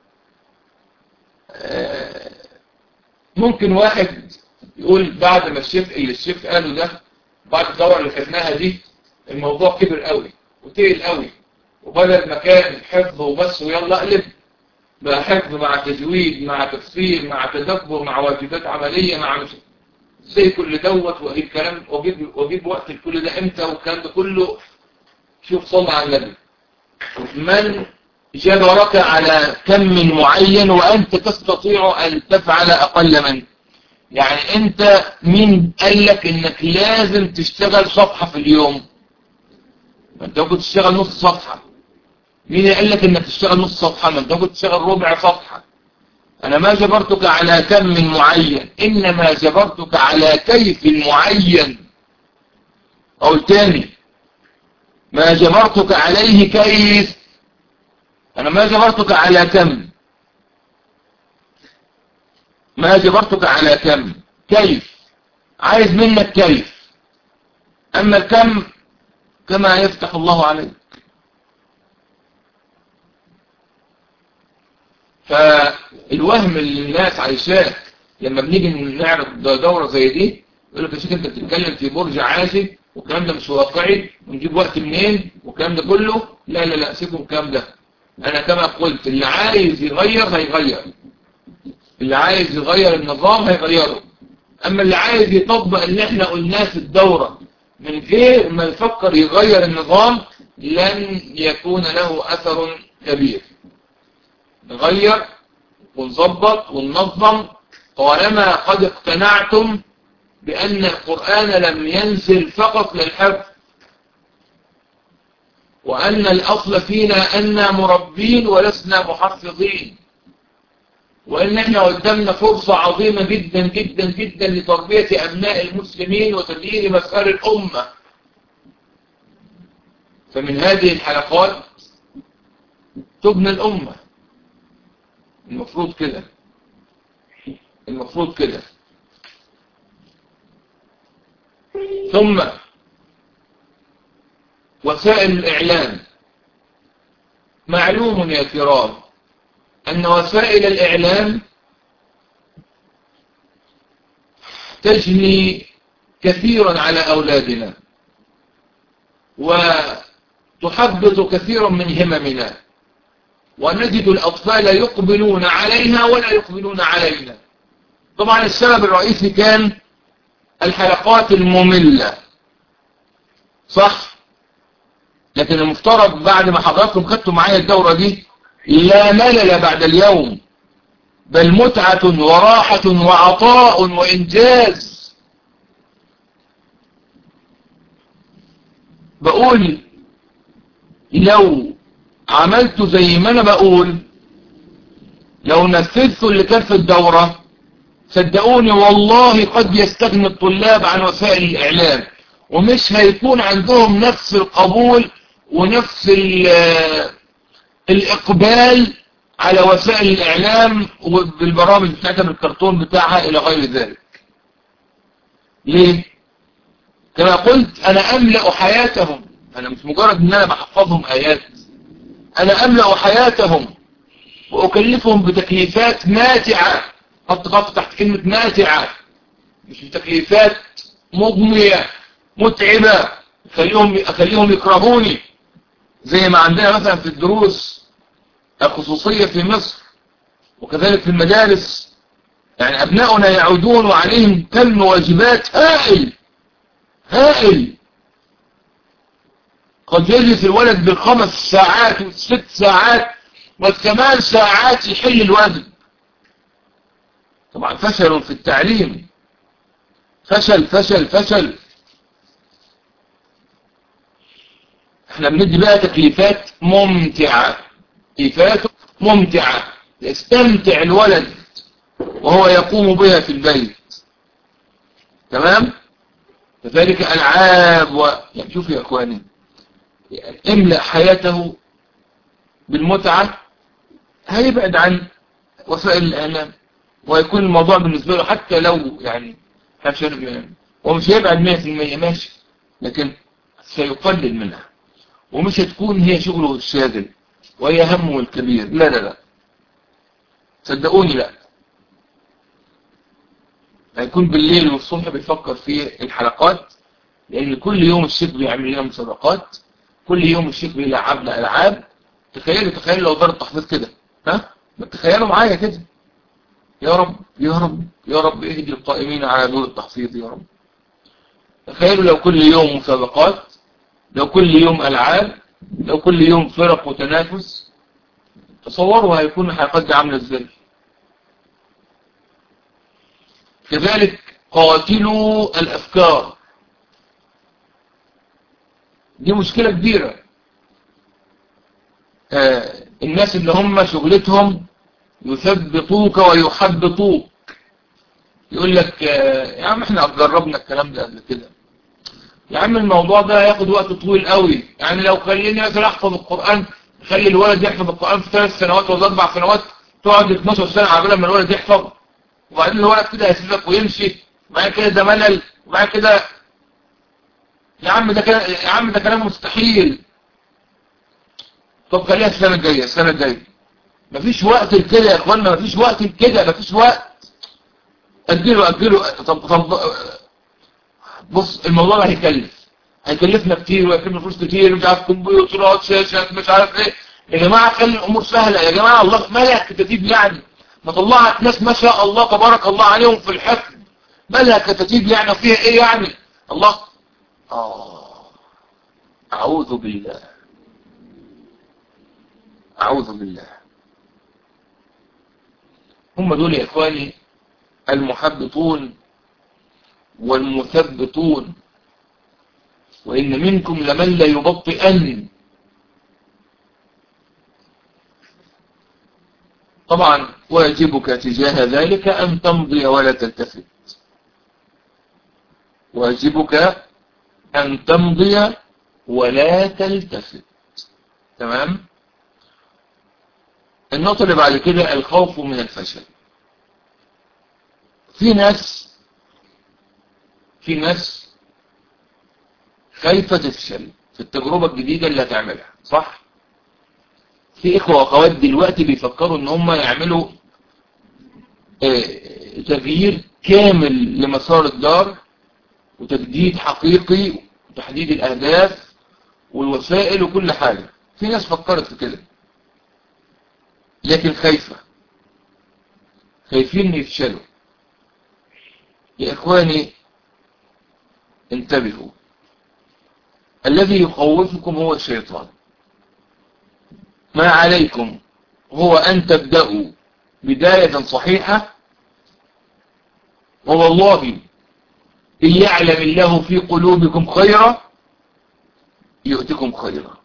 ممكن واحد يقول بعد ما الشيخ اللي الشيخ قاله ده بعد الدورة اللي خدناها دي الموضوع كبر قوي وتقل قوي وبدل ما كان حفظ وبس ويلا اقلب بقى حفظ مع تجويد مع تفسير مع تدبر مع واجبات عملية مع مش زي كل دوت واجيب كلام واجيب واجيب وقت لكل ده امتى والكلام ده كله شوف صلى على النبي من جبرك على كم معين وانت تستطيع ان تفعل اقل منه يعني انت مين قال لك انك لازم تشتغل صفحة في اليوم ما انت ممكن تشتغل نص صفحة مين قال لك انك تشتغل نص صفحة ما انت ممكن تشتغل ربع صفحة انا ما جبرتك على كم معين انما جبرتك على كيف معين او تاني ما جبرتك عليه كيف انا ما جبرتك على كم ما جبرتك على كم كيف عايز منك كيف أما الكم كما يفتح الله عليك فالوهم اللي الناس عايشاه لما بنيجي نعرض دورة زي دي يقول لك يا شيخ انت بتتكلم في برج عاشي والكلام ده مش واقعي ونجيب وقت منين والكلام ده كله لا لا لا سيبوا الكلام ده انا كما قلت اللي عايز يغير هيغير اللي عايز يغير النظام هيغيره اما اللي عايز يطبق اللي احنا قلناه في الدورة من غير ما يفكر يغير النظام لن يكون له اثر كبير نغير ونظبط وننظم طالما قد اقتنعتم بأن القرآن لم ينزل فقط للحفظ وأن الأصل فينا أننا مربين ولسنا محفظين وأن احنا قدامنا فرصة عظيمة جدا جدا جدا لتربية أبناء المسلمين وتغيير مسار الأمة فمن هذه الحلقات تبنى الأمة المفروض كده المفروض كده ثم وسائل الإعلام معلوم يا كرام أن وسائل الإعلام تجني كثيرا على أولادنا وتحبط كثيرا من هممنا ونجد الأطفال يقبلون عليها ولا يقبلون علينا طبعا السبب الرئيسي كان الحلقات المملة صح لكن المفترض بعد ما حضراتكم خدتوا معايا الدورة دي لا ملل بعد اليوم بل متعة وراحة وعطاء وإنجاز بقول لو عملت زي ما أنا بقول لو نفذت اللي كان في الدورة صدقوني والله قد يستغني الطلاب عن وسائل الإعلام ومش هيكون عندهم نفس القبول ونفس الإقبال على وسائل الإعلام وبالبرامج بتاعتها بالكرتون بتاعها إلى غير ذلك ليه؟ كما قلت أنا أملأ حياتهم أنا مش مجرد أن أنا بحفظهم آيات أنا أملأ حياتهم وأكلفهم بتكليفات ماتعة حط خط تحت كلمة ماتعة مش بتكليفات مضنية متعبة أخليهم, أخليهم يكرهوني زي ما عندنا مثلا في الدروس الخصوصية في مصر وكذلك في المدارس يعني أبناؤنا يعودون وعليهم كم واجبات هائل هائل قد يجلس الولد بالخمس ساعات والست ساعات والثمان ساعات يحل الواجب طبعا فشل في التعليم فشل فشل فشل احنا بندي بقى تكليفات ممتعة تكليفات ممتعة يستمتع الولد وهو يقوم بها في البيت تمام كذلك ألعاب و... يعني شوف يا أخواني يعني املأ حياته بالمتعة هيبعد عن وسائل الإعلام ويكون الموضوع بالنسبة له حتى لو يعني هو مش هيبعد 100% ماشي لكن سيقلل منها ومش هتكون هي شغله الشاغل وهي همه الكبير لا لا لا صدقوني لا هيكون بالليل والصبح بيفكر في الحلقات لأن كل يوم الشيخ بيعمل لنا مسابقات كل يوم الشيخ بيلعبنا ألعاب تخيلوا تخيلوا لو دار التحفيظ كده ها تخيلوا معايا كده يا رب يا رب يا رب اهدي القائمين على دور التحفيظ يا رب تخيلوا لو كل يوم مسابقات لو كل يوم ألعاب لو كل يوم فرق وتنافس تصوروا هيكون الحلقات دي عاملة ازاي كذلك قاتلوا الأفكار دي مشكلة كبيرة آه الناس اللي هم شغلتهم يثبطوك ويحبطوك يقول لك آه يا عم احنا جربنا الكلام ده قبل كده يا عم الموضوع ده هياخد وقت طويل قوي يعني لو خليني مثلا احفظ القرآن خلي الولد يحفظ القرآن في ثلاث سنوات ولا اربع سنوات تقعد 12 سنة عبال ما الولد يحفظ وبعدين الولد كده هيسيبك ويمشي وبعد كده ده ملل وبعد كده يا عم ده كلام يا عم ده كلام مستحيل طب خليها السنة الجاية السنة الجاية مفيش وقت لكده يا اخوانا مفيش وقت لكده مفيش وقت اجله اجله طب طب بص الموضوع ده هيكلف هيكلفنا كتير ويكلفنا فلوس كتير مش عارف كمبيوترات شاشات مش عارف ايه يا جماعه خلي الامور سهله يا جماعه الله مالها كتاتيب يعني ما طلعت ناس ما شاء الله تبارك الله عليهم في الحفظ مالها كتاتيب يعني فيها ايه يعني الله اه اعوذ بالله اعوذ بالله هم دول يا اخواني المحبطون والمثبطون وإن منكم لمن لا يبطئن طبعا واجبك تجاه ذلك أن تمضي ولا تلتفت واجبك أن تمضي ولا تلتفت تمام النقطة اللي بعد كده الخوف من الفشل في ناس في ناس خايفة تفشل في التجربة الجديدة اللي هتعملها صح في اخوة واخوات دلوقتي بيفكروا ان هم يعملوا اه تغيير كامل لمسار الدار وتجديد حقيقي وتحديد الأهداف والوسائل وكل حاجة في ناس فكرت في كده لكن خايفة خايفين يفشلوا يا إخواني انتبهوا الذي يخوفكم هو الشيطان ما عليكم هو أن تبدأوا بداية صحيحة ووالله إن يعلم الله في قلوبكم خيرا يؤتكم خيرا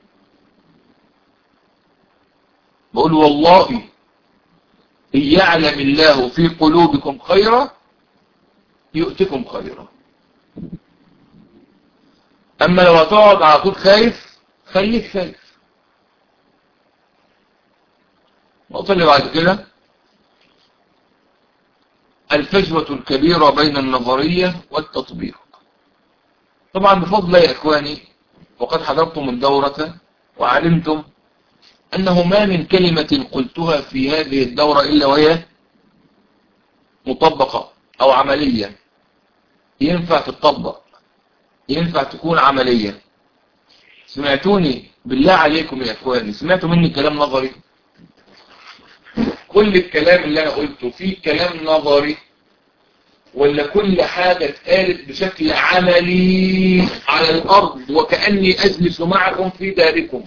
بقول والله إن يعلم الله في قلوبكم خيرا يؤتكم خيرا أما لو هتقعد على طول خايف خليك خايف النقطة اللي بعد كده الفجوة الكبيرة بين النظرية والتطبيق طبعا بفضل الله يا إخواني وقد حضرتم الدورة وعلمتم أنه ما من كلمة قلتها في هذه الدورة إلا وهي مطبقة أو عملية ينفع تطبق ينفع تكون عملية سمعتوني بالله عليكم يا إخواني سمعتوا مني كلام نظري كل الكلام اللي أنا قلته فيه كلام نظري ولا كل حاجة اتقالت بشكل عملي على الأرض وكأني أجلس معكم في داركم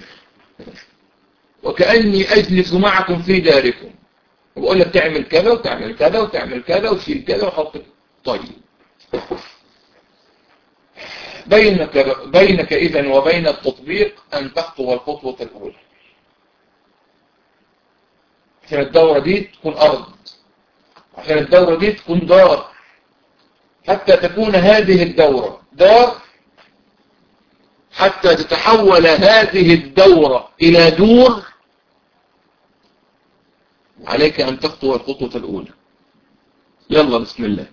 وكأني أجلس معكم في داركم وبقول لك تعمل كذا وتعمل كذا وتعمل كذا وشيل كذا وحط طيب بينك, بينك إذن وبين التطبيق أن تخطو الخطوة الأولى عشان الدورة دي تكون أرض عشان الدورة دي تكون دار حتى تكون هذه الدورة دار حتى تتحول هذه الدورة إلى دور عليك أن تخطو الخطوة الأولى يلا بسم الله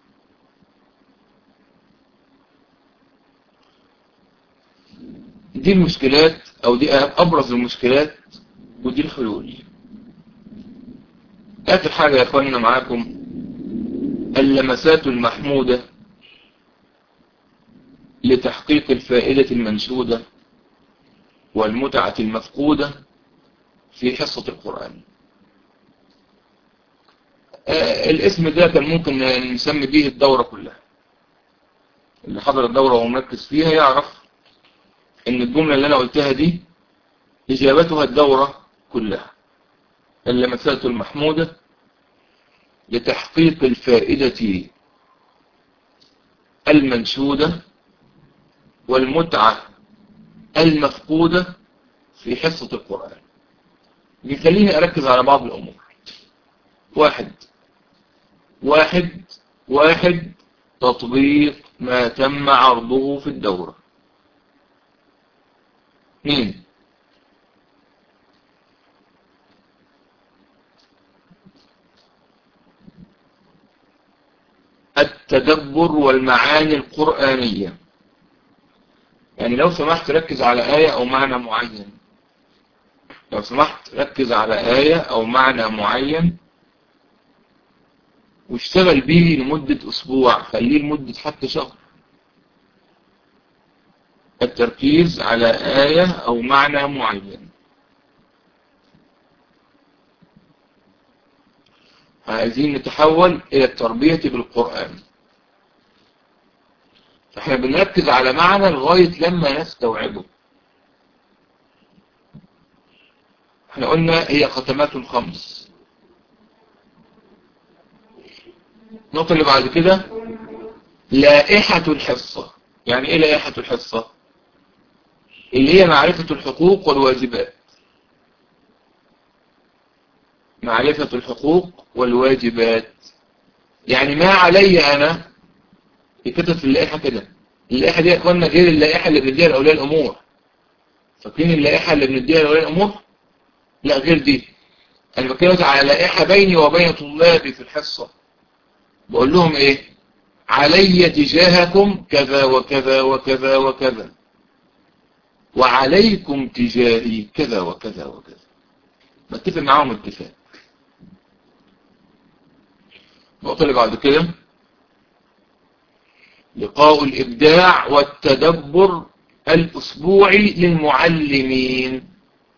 دي المشكلات أو دي أبرز المشكلات ودي الحلول آخر حاجة يا أخواننا معاكم اللمسات المحمودة لتحقيق الفائدة المنشودة والمتعة المفقودة في حصة القرآن آه الاسم ده كان ممكن نسمي به الدورة كلها اللي حضر الدورة ومركز فيها يعرف ان الجملة اللي انا قلتها دي اجابتها الدورة كلها اللمسات المحمودة لتحقيق الفائدة المنشودة والمتعة المفقودة في حصة القرآن يخليني أركز على بعض الأمور واحد واحد واحد تطبيق ما تم عرضه في الدورة اثنين التدبر والمعاني القرآنية يعني لو سمحت ركز على آية أو معنى معين لو سمحت ركز على آية أو معنى معين واشتغل به لمدة أسبوع خليه لمدة حتى شهر التركيز على آية أو معنى معين عايزين نتحول إلى التربية بالقرآن فاحنا بنركز على معنى لغاية لما نستوعبه احنا قلنا هي ختمات خمس النقطة اللي بعد كده لائحة الحصة يعني ايه لائحة الحصة اللي هي معرفة الحقوق والواجبات معرفة الحقوق والواجبات يعني ما علي أنا يكتب في اللائحة كده اللائحة دي يا أخوانا غير اللائحة اللي بنديها لأولياء الأمور فاكرين اللائحة اللي بنديها لأولياء الأمور لا غير دي أنا بكلمت على لائحة بيني وبين طلابي في الحصة بقول لهم إيه علي تجاهكم كذا وكذا وكذا وكذا وعليكم تجاهي كذا وكذا وكذا بتفق معاهم اتفاق النقطة اللي بعد كده لقاء الإبداع والتدبر الأسبوعي للمعلمين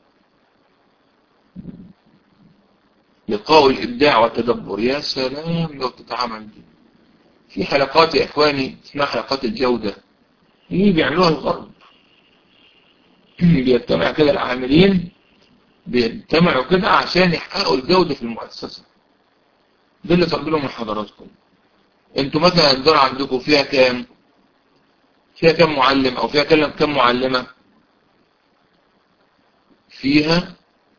لقاء الإبداع والتدبر يا سلام لو تتعامل دي في حلقات يا إخواني اسمها حلقات الجودة دي بيعملوها الغرب بيجتمع كده العاملين بيجتمعوا كده عشان يحققوا الجودة في المؤسسة ده اللي طلبوا من حضراتكم انتوا مثلا الدار عندكم فيها كام فيها كام معلم او فيها كام كام معلمة فيها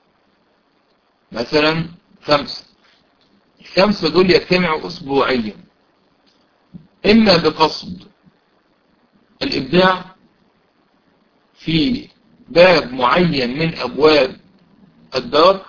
مثلا خمسة الخمسة دول يجتمعوا اسبوعيا اما بقصد الابداع في باب معين من ابواب الدار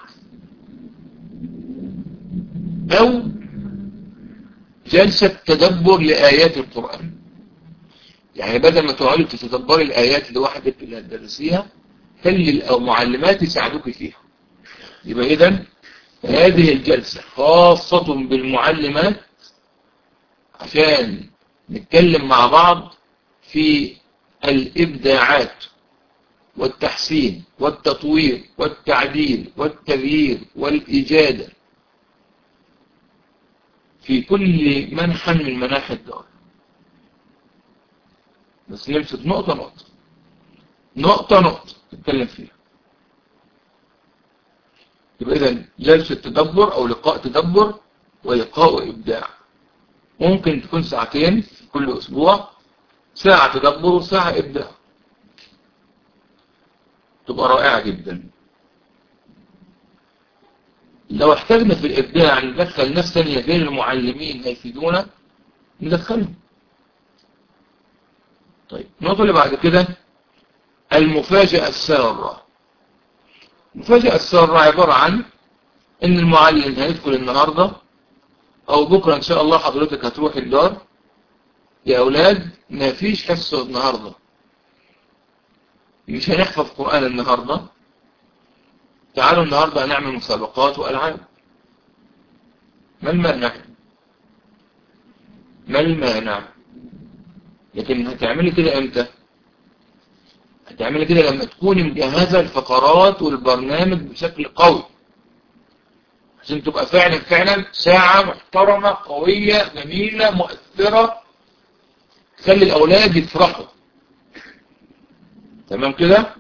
او جلسة تدبر لآيات القرآن يعني بدل ما تقعدوا تتدبري الآيات اللي واحد اللي هتدرسيها خلي المعلمات يساعدوك فيها يبقى إذا هذه الجلسة خاصة بالمعلمات عشان نتكلم مع بعض في الإبداعات والتحسين والتطوير والتعديل والتغيير والإجادة في كل منحى من مناحي الدار بس نمسك نقطة نقطة نقطة نقطة نتكلم فيها يبقى إذا جلسة تدبر أو لقاء تدبر ولقاء إبداع ممكن تكون ساعتين في كل أسبوع ساعة تدبر وساعة إبداع تبقى رائعة جدا لو احتاجنا في الإبداع ندخل ناس ثانية غير المعلمين هيفيدونا ندخلهم طيب النقطة اللي بعد كده المفاجأة السارة المفاجأة السارة عبارة عن ان المعلم هيدخل النهاردة او بكرة ان شاء الله حضرتك هتروح الدار يا اولاد ما فيش حصة النهاردة مش هنحفظ قرآن النهاردة تعالوا النهاردة هنعمل مسابقات وألعاب ما المانع ما المانع لكن هتعملي كده امتى هتعملي كده لما تكوني مجهزة الفقرات والبرنامج بشكل قوي عشان تبقى فعلا فعلا ساعة محترمة قوية جميلة مؤثرة تخلي الأولاد يفرحوا تمام كده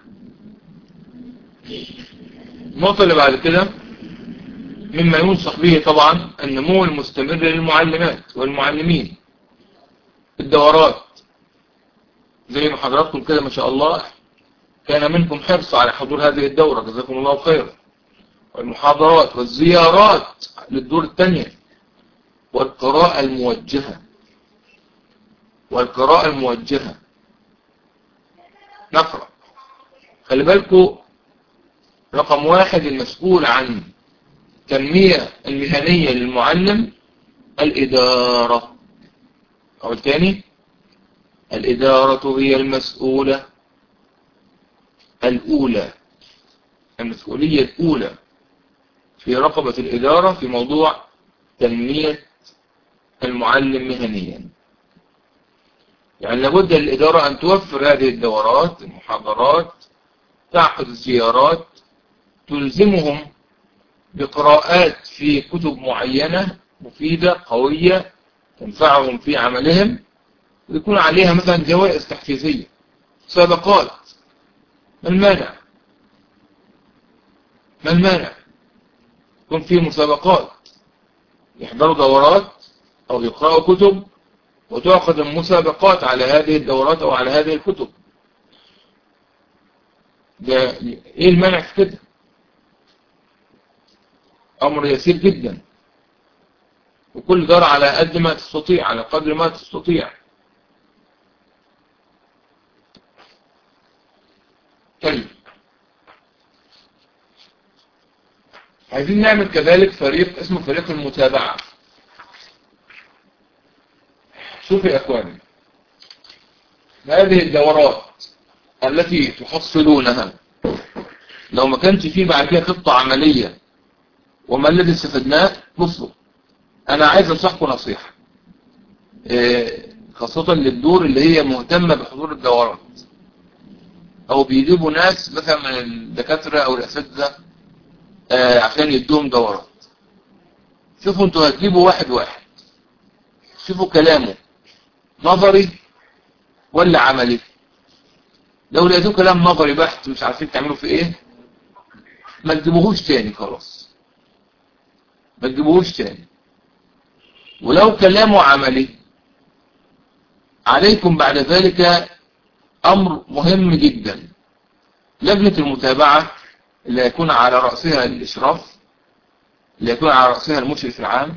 النقطة اللي بعد كده مما ينصح به طبعا النمو المستمر للمعلمات والمعلمين الدورات زي ما حضراتكم كده ما شاء الله كان منكم حرص على حضور هذه الدورة جزاكم الله خيرا والمحاضرات والزيارات للدور الثانية والقراءة الموجهة والقراءة الموجهة نقرأ خلي بالكم رقم واحد المسؤول عن التنمية المهنية للمعلم الإدارة أو الثاني الإدارة هي المسؤولة الأولى المسؤولية الأولى في رقبة الإدارة في موضوع تنمية المعلم مهنيا يعني لابد للإدارة أن توفر هذه الدورات المحاضرات تعقد الزيارات تلزمهم بقراءات في كتب معينة مفيدة قوية تنفعهم في عملهم ويكون عليها مثلا جوائز تحفيزية سابقات ما المانع ما المانع يكون في مسابقات يحضروا دورات او يقرأوا كتب وتعقد المسابقات على هذه الدورات او على هذه الكتب ده ايه المانع في كده امر يسير جدا وكل دار على قد ما تستطيع على قدر ما تستطيع طيب عايزين نعمل كذلك فريق اسمه فريق المتابعة شوفوا يا اخواني هذه الدورات التي تحصلونها لو ما كانش فيه بعد كده خطة عملية وما الذي استفدناه بصوا انا عايز انصحكم نصيحة إيه خاصة للدور اللي هي مهتمة بحضور الدورات او بيجيبوا ناس مثلا من الدكاترة او الاساتذة آه عشان يدوهم دورات شوفوا انتوا هتجيبوا واحد واحد شوفوا كلامه نظري ولا عملي لو لقيتوه كلام نظري بحت مش عارفين تعملوا في ايه ما تجيبوهوش تاني خلاص ما تجيبوهوش تاني ولو كلامه عملي عليكم بعد ذلك امر مهم جدا لجنة المتابعة اللي يكون على رأسها الاشراف اللي يكون على رأسها المشرف العام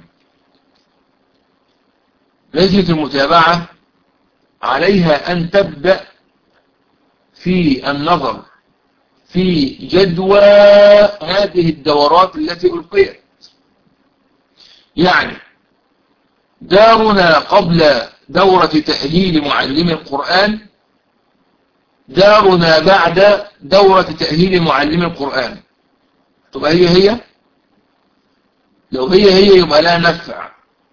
لجنة المتابعة عليها أن تبدأ في النظر في جدوى هذه الدورات التي ألقيت يعني دارنا قبل دورة تأهيل معلم القرآن دارنا بعد دورة تأهيل معلم القرآن تبقى هي هي لو هي هي يبقى لها نفع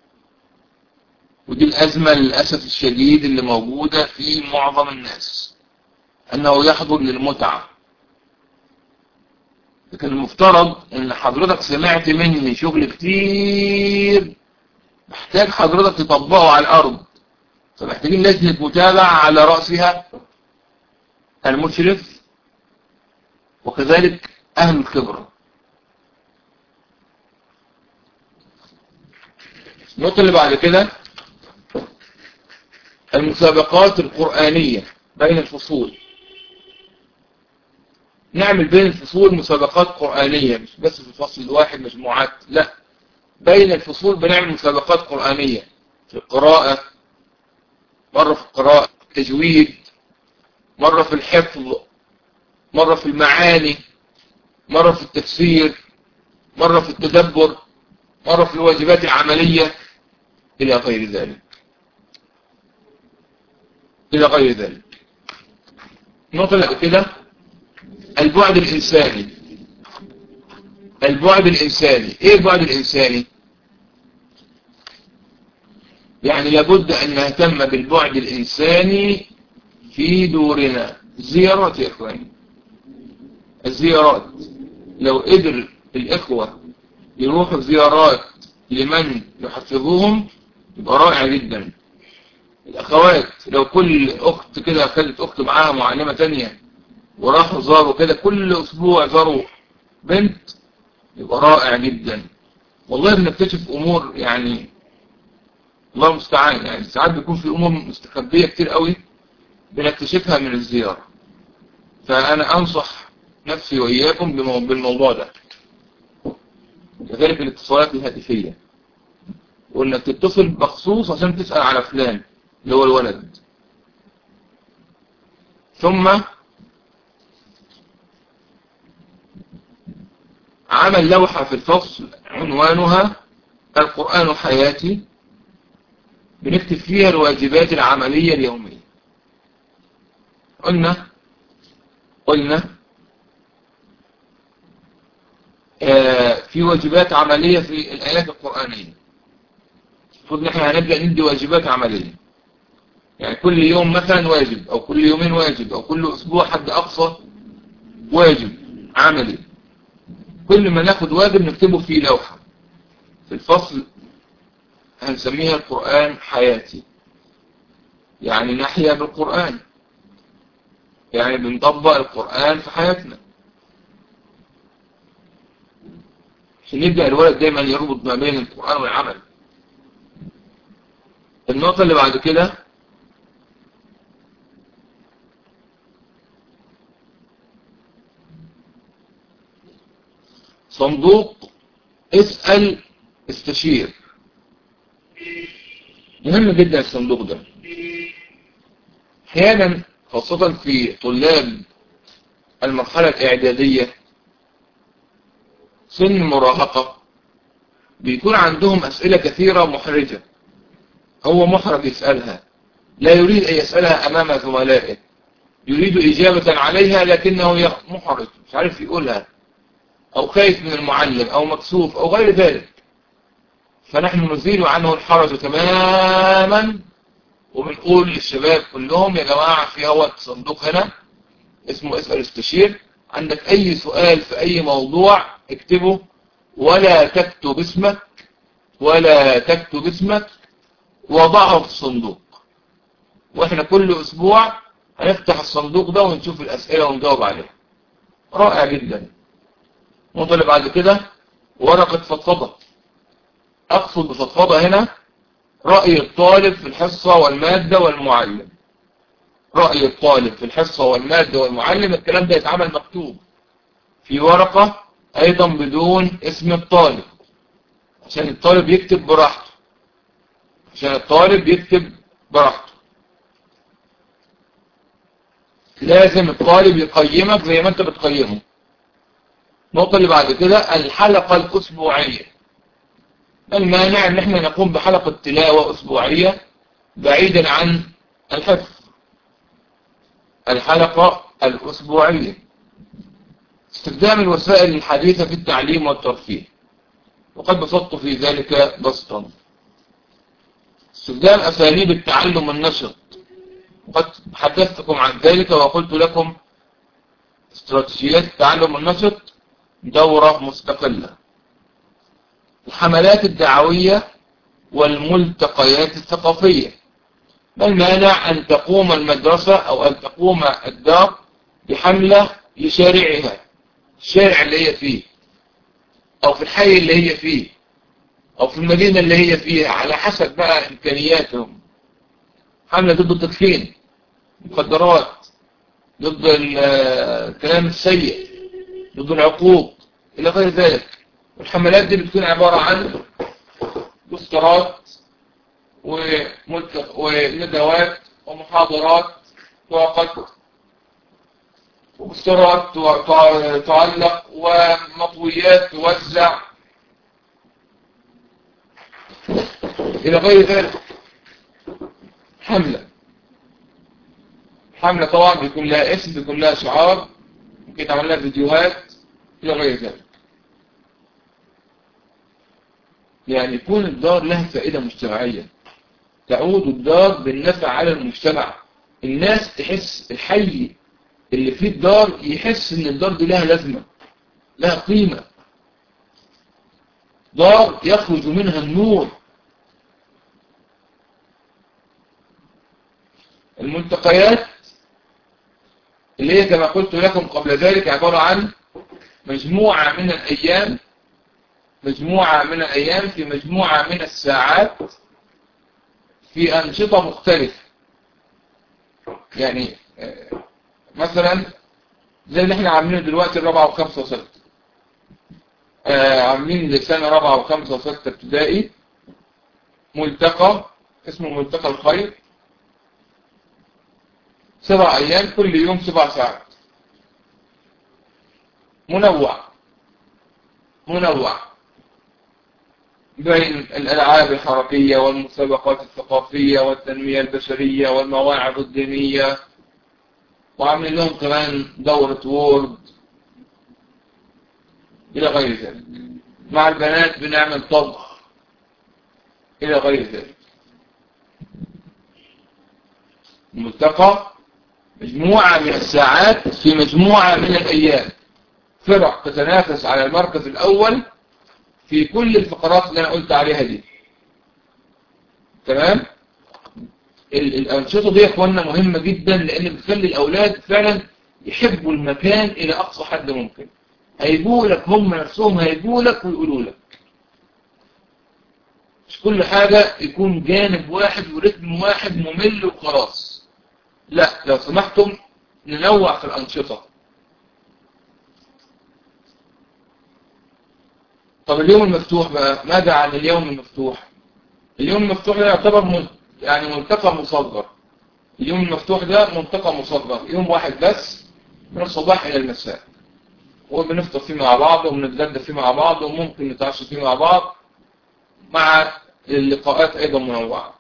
ودي الأزمة للأسف الشديد اللي موجودة في معظم الناس أنه يحضر للمتعة لكن المفترض أن حضرتك سمعت مني شغل كتير محتاج حضرتك تطبقه على الأرض فمحتاجين لجنة متابعة على رأسها المشرف وكذلك أهل الخبرة النقطة اللي بعد كده المسابقات القرآنية بين الفصول نعمل بين الفصول مسابقات قرآنية مش بس في الفصل الواحد مجموعات لا بين الفصول بنعمل مسابقات قرآنية في القراءة مرة في القراءة تجويد مرة في الحفظ مرة في المعاني مرة في التفسير مرة في التدبر مرة في الواجبات العملية إلى غير ذلك إلى غير ذلك نقطة كده البعد الإنساني البعد الإنساني إيه البعد الإنساني يعني لابد أن نهتم بالبعد الإنساني في دورنا زيارات يا إخواني الزيارات لو قدر الإخوة يروحوا زيارات لمن يحفظوهم يبقى رائع جدا الأخوات لو كل أخت كده خدت أخت معاها معلمة تانية وراحوا زاروا كده كل أسبوع زاروا بنت يبقى رائع جدا والله بنكتشف أمور يعني الله المستعان يعني ساعات بيكون في أمور مستخبية كتير قوي بنكتشفها من الزيارة فأنا أنصح نفسي وإياكم بالموضوع ده كذلك الاتصالات الهاتفية وإنك تتصل بخصوص عشان تسأل على فلان اللي هو الولد ثم عمل لوحة في الفصل عنوانها القرآن حياتي بنكتب فيها الواجبات العملية اليومية قلنا قلنا آه في واجبات عملية في الآيات القرآنية المفروض نحن هنبدأ ندي واجبات عملية يعني كل يوم مثلا واجب أو كل يومين واجب أو كل أسبوع حد أقصى واجب عملي كل ما ناخد واجب نكتبه في لوحة في الفصل هنسميها القرآن حياتي يعني نحيا بالقرآن يعني بنطبق القرآن في حياتنا عشان يبدأ الولد دايما يربط ما بين القرآن والعمل النقطة اللي بعد كده صندوق اسأل استشير مهم جدا الصندوق ده احيانا خاصة في طلاب المرحلة الإعدادية سن مراهقة بيكون عندهم أسئلة كثيرة محرجة هو محرج يسألها لا يريد أن يسألها أمام زملائه يريد إجابة عليها لكنه محرج مش عارف يقولها أو خايف من المعلم أو مكسوف أو غير ذلك فنحن نزيل عنه الحرج تماما وبنقول للشباب كلهم يا جماعة في هو صندوق هنا اسمه اسأل استشير عندك اي سؤال في اي موضوع اكتبه ولا تكتب اسمك ولا تكتب اسمك وضعه في الصندوق واحنا كل اسبوع هنفتح الصندوق ده ونشوف الاسئلة ونجاوب عليها رائع جدا نطلب بعد كده ورقة فضفضة اقصد بفضفضة هنا رأي الطالب في الحصة والمادة والمعلم رأي الطالب في الحصة والمادة والمعلم الكلام ده يتعمل مكتوب في ورقة ايضا بدون اسم الطالب عشان الطالب يكتب براحته عشان الطالب يكتب براحته لازم الطالب يقيمك زي ما انت بتقيمه النقطة اللي بعد كده الحلقة الأسبوعية المانع ان احنا نقوم بحلقة تلاوة أسبوعية بعيدا عن الحفظ الحلقة الأسبوعية استخدام الوسائل الحديثة في التعليم والترفيه وقد بسطت في ذلك بسطا استخدام أساليب التعلم النشط وقد حدثتكم عن ذلك وقلت لكم استراتيجيات التعلم النشط دورة مستقلة الحملات الدعوية والملتقيات الثقافية ما المانع أن تقوم المدرسة أو أن تقوم الدار بحملة لشارعها الشارع اللي هي فيه أو في الحي اللي هي فيه أو في المدينة اللي هي فيها على حسب بقى إمكانياتهم حملة ضد التدخين مخدرات ضد الكلام السيء ضد العقوق إلى غير ذلك والحملات دي بتكون عبارة عن بوسترات وندوات ومحاضرات توقت وبوسترات تعلق ومطويات توزع إلى غير ذلك حملة حملة طبعا بيكون لها اسم بيكون لها شعار ممكن تعمل لها فيديوهات إلى غير ذلك يعني يكون الدار لها فائدة مجتمعية تعود الدار بالنفع على المجتمع الناس تحس الحي اللي فيه الدار يحس ان الدار دي لها لازمة لها قيمة دار يخرج منها النور الملتقيات اللي هي كما قلت لكم قبل ذلك عبارة عن مجموعة من الأيام مجموعة من الأيام في مجموعة من الساعات في أنشطة مختلفة يعني مثلا زي اللي احنا عاملينه دلوقتي الرابعة وخمسة وستة عاملين لسنة رابعة وخمسة وستة ابتدائي ملتقى اسمه ملتقى الخير سبع أيام كل يوم سبع ساعات منوع منوع بين الألعاب الحركية والمسابقات الثقافية والتنمية البشرية والمواعظ الدينية وعاملين لهم كمان دورة وورد إلى غير ذلك مع البنات بنعمل طبخ إلى غير ذلك ملتقى مجموعة من الساعات في مجموعة من الأيام فرق تتنافس على المركز الأول في كل الفقرات اللي أنا قلت عليها دي تمام الأنشطة دي يا إخواننا مهمة جدا لأن بتخلي الأولاد فعلا يحبوا المكان إلى أقصى حد ممكن هيجوا لك هم نفسهم هيجوا لك ويقولوا لك مش كل حاجة يكون جانب واحد ورتم واحد ممل وخلاص لا لو سمحتم ننوع في الأنشطة طب اليوم المفتوح بقى ماذا عن اليوم المفتوح اليوم المفتوح ده يعتبر من يعني ملتقى مصغر اليوم المفتوح ده ملتقى مصغر يوم واحد بس من الصباح إلى المساء وبنفطر فيه مع بعض وبنتغدى فيه مع بعض وممكن نتعشى فيه مع بعض مع اللقاءات أيضا منوعة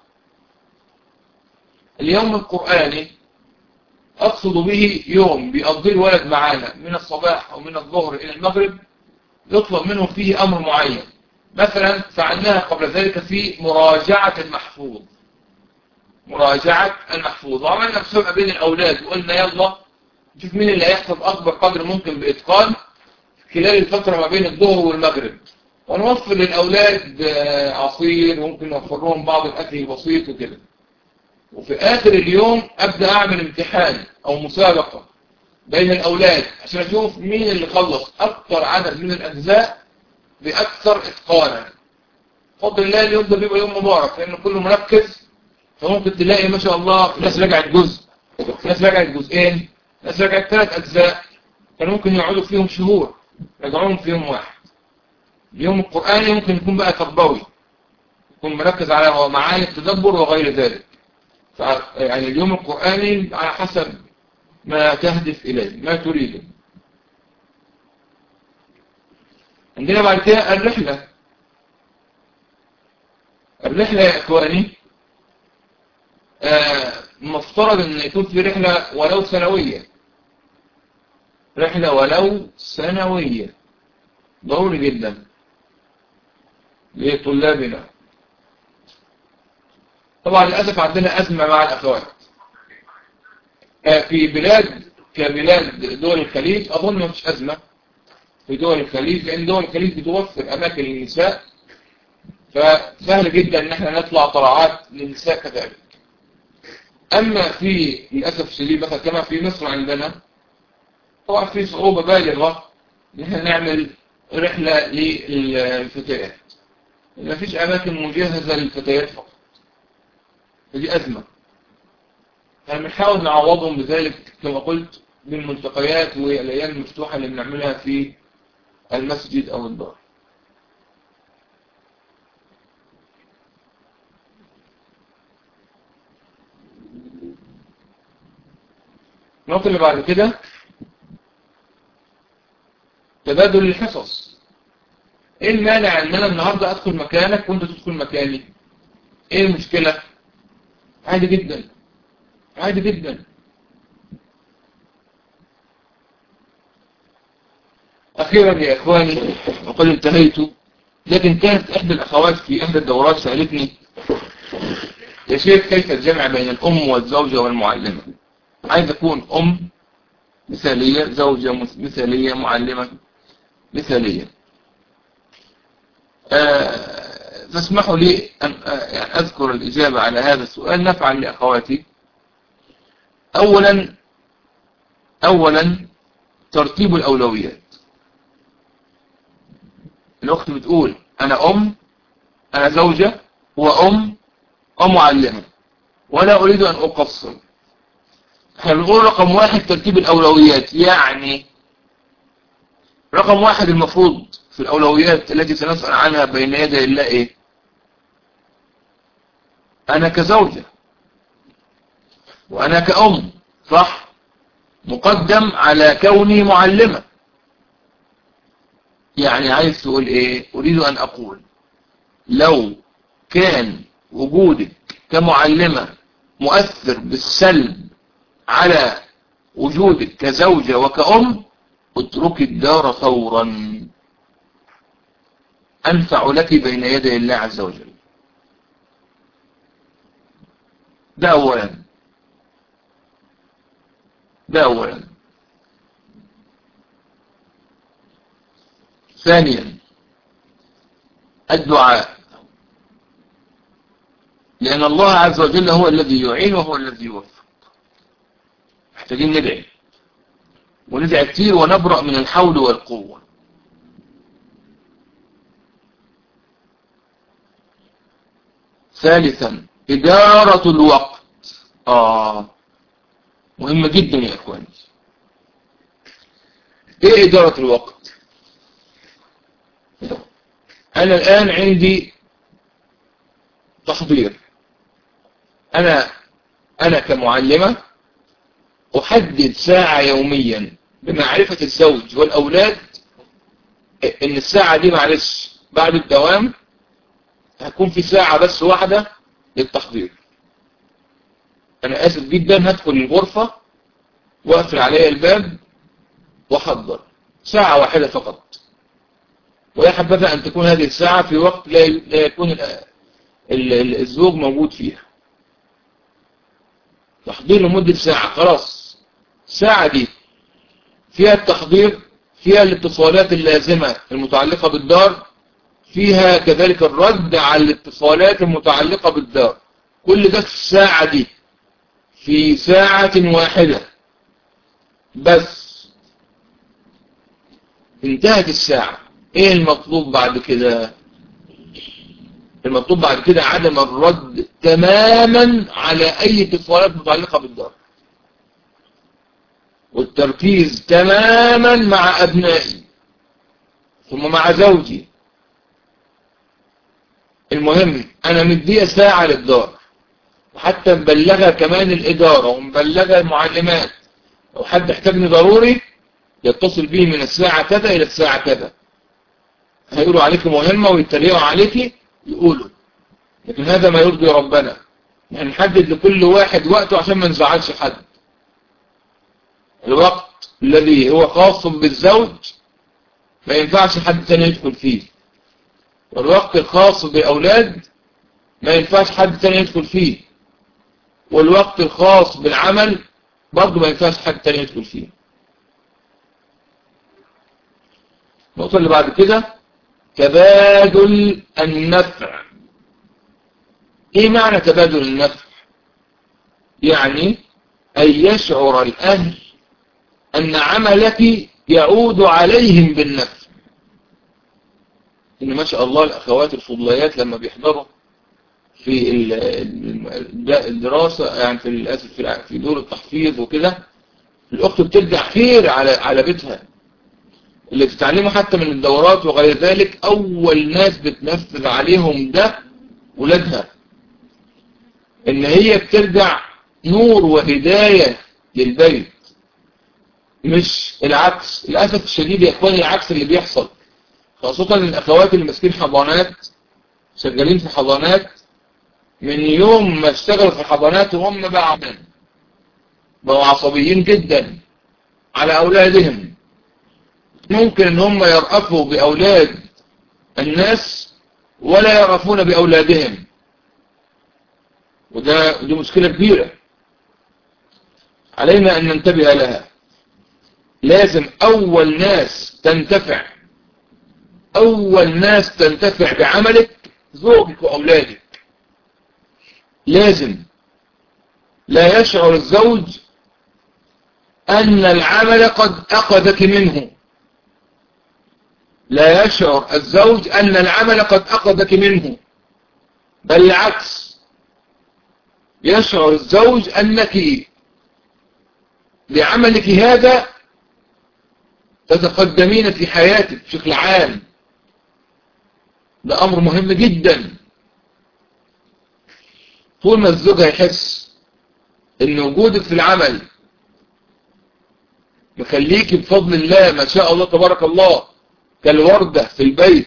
اليوم القرآني أقصد به يوم بيقضي الولد معانا من الصباح ومن الظهر إلى المغرب يطلب منه فيه أمر معين مثلا فعلناها قبل ذلك في مراجعة المحفوظ مراجعة المحفوظ وعملنا مسابقة بين الأولاد وقلنا يلا نشوف مين اللي هيحفظ أكبر قدر ممكن بإتقان خلال الفترة ما بين الظهر والمغرب ونوفر للأولاد عصير وممكن نوفر لهم بعض الأكل البسيط وكده وفي آخر اليوم أبدأ أعمل امتحان أو مسابقة بين الأولاد عشان أشوف مين اللي خلص أكثر عدد من الأجزاء بأكثر إتقانا فضل الله اليوم ده بيبقى يوم مبارك لأنه كله مركز فممكن تلاقي ما شاء الله ناس رجعت جزء ناس رجعت جزئين ناس رجعت ثلاث أجزاء كان ممكن يقعدوا فيهم شهور رجعوهم في يوم واحد اليوم القرآني ممكن يكون بقى تربوي يكون مركز على معاني التدبر وغير ذلك يعني اليوم القرآني على حسب ما تهدف إليه ما تريده عندنا بعد كده الرحلة الرحلة يا إخواني آه مفترض أن يكون في رحلة ولو سنوية رحلة ولو سنوية ضروري جدا لطلابنا طبعا للأسف عندنا أزمة مع الأخوات في بلاد كبلاد دول الخليج أظن ما فيش أزمة في دول الخليج لأن دول الخليج بتوفر أماكن للنساء فسهل جدا ان احنا نطلع طلعات للنساء كذلك اما في للأسف الشديد مثلا كما في مصر عندنا طبعا في صعوبة بالغة ان احنا نعمل رحلة للفتيات ما فيش اماكن مجهزة للفتيات فقط فدي ازمة فبنحاول نعوضهم بذلك كما قلت بالملتقيات والايام المفتوحة اللي بنعملها في المسجد او الدار النقطة اللي بعد كده تبادل الحصص ايه المانع ان انا النهاردة ادخل مكانك وانت تدخل مكاني ايه المشكلة عادي جدا عادي جدا اخيرا يا اخواني وقد انتهيت لكن كانت احدى الاخوات في احدى الدورات سألتني يا شيخ كيف الجمع بين الام والزوجة والمعلمة عايز أكون أم مثالية زوجة مثالية معلمة مثالية أه فاسمحوا لي أن يعني أذكر الإجابة على هذا السؤال نفعا لأخواتي أولا أولا ترتيب الأولويات الأخت بتقول أنا أم أنا زوجة وأم ومعلمة ولا أريد أن أقصر هنقول رقم واحد ترتيب الأولويات يعني رقم واحد المفروض في الأولويات التي سنسأل عنها بين يدي الله إيه أنا كزوجة وأنا كأم صح مقدم على كوني معلمة يعني عايز تقول إيه أريد أن أقول لو كان وجودك كمعلمة مؤثر بالسلب على وجودك كزوجة وكأم اترك الدار فورا أنفع لك بين يدي الله عز وجل ده أولا ده أولا ثانيا الدعاء لأن الله عز وجل هو الذي يعين وهو الذي يوفق محتاجين ندعي وندعي كتير ونبرأ من الحول والقوة ثالثا إدارة الوقت آه مهمة جدا يا أخواني إيه إدارة الوقت أنا الآن عندي تحضير أنا أنا كمعلمة أحدد ساعة يوميا بمعرفة الزوج والأولاد إن الساعة دي معلش بعد الدوام هتكون في ساعة بس واحدة للتحضير أنا آسف جدا هدخل الغرفة وأقفل عليها الباب وأحضر ساعة واحدة فقط ويا حبذا أن تكون هذه الساعة في وقت لا يكون الزوج موجود فيها تحضير لمدة ساعة خلاص الساعة دي فيها التحضير فيها الاتصالات اللازمة المتعلقة بالدار فيها كذلك الرد على الاتصالات المتعلقة بالدار كل ده في الساعة دي في ساعة واحدة بس انتهت الساعة ايه المطلوب بعد كده المطلوب بعد كده عدم الرد تماما على اي اتصالات متعلقة بالدار والتركيز تماما مع ابنائي ثم مع زوجي المهم انا مديه ساعة للدار وحتى مبلغها كمان الادارة ومبلغها المعلمات لو حد احتاجني ضروري يتصل به من الساعة كذا الى الساعة كذا هيقولوا عليك مهمة ويتريقوا عليك يقولوا لكن هذا ما يرضي ربنا يعني نحدد لكل واحد وقته عشان ما نزعلش حد الوقت الذي هو خاص بالزوج ما ينفعش حد تاني يدخل فيه والوقت الخاص بالأولاد ما ينفعش حد تاني يدخل فيه والوقت الخاص بالعمل برضه ما ينفعش حد تاني يدخل فيه النقطة اللي بعد كده تبادل النفع ايه معنى تبادل النفع يعني ان يشعر الاهل ان عملك يعود عليهم بالنفع ان ما شاء الله الاخوات الفضليات لما بيحضروا في الدراسة يعني في الاسف في دور التحفيظ وكده الاخت بترجع خير على على بيتها اللي بتتعلموا حتى من الدورات وغير ذلك اول ناس بتنفذ عليهم ده ولادها ان هي بترجع نور وهداية للبيت مش العكس للأسف الشديد يا اخواني العكس اللي بيحصل خاصة الاخوات اللي ماسكين حضانات شغالين في حضانات من يوم ما اشتغلوا في الحضانات وهم بقى بقوا عصبيين جدا على اولادهم ممكن ان هم يرأفوا باولاد الناس ولا يرأفون باولادهم وده دي مشكلة كبيرة علينا ان ننتبه لها لازم اول ناس تنتفع اول ناس تنتفع بعملك زوجك واولادك لازم لا يشعر الزوج ان العمل قد اخذك منه لا يشعر الزوج ان العمل قد اخذك منه بل العكس يشعر الزوج انك بعملك هذا تتقدمين في حياتك بشكل عام ده امر مهم جدا طول ما الزوج هيحس ان وجودك في العمل مخليك بفضل الله ما شاء الله تبارك الله كالوردة في البيت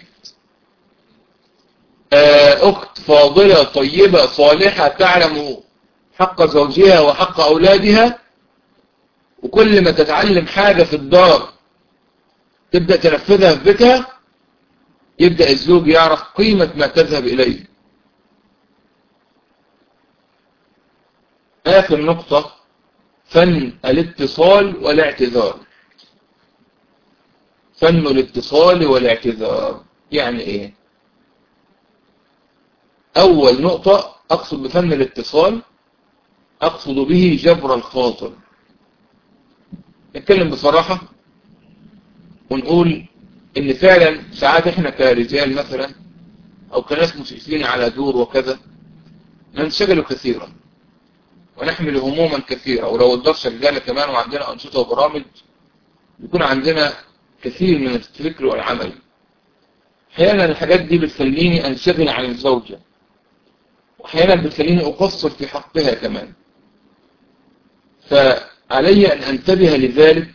اخت فاضلة طيبة صالحة تعلم حق زوجها وحق اولادها وكل ما تتعلم حاجة في الدار تبدأ تنفذها في بيتها يبدأ الزوج يعرف قيمة ما تذهب إليه آخر نقطة فن الاتصال والاعتذار فن الاتصال والاعتذار يعني ايه اول نقطة اقصد بفن الاتصال اقصد به جبر الخاطر نتكلم بصراحة ونقول ان فعلا ساعات احنا كرجال مثلا او كناس مشرفين على دور وكذا ننشغل كثيرا ونحمل هموما كثيرة ولو الدار شغالة كمان وعندنا انشطة وبرامج يكون عندنا كثير من الفكر والعمل احيانا الحاجات دي بتخليني انشغل عن الزوجة واحيانا بتخليني اقصر في حقها كمان فعلي ان انتبه لذلك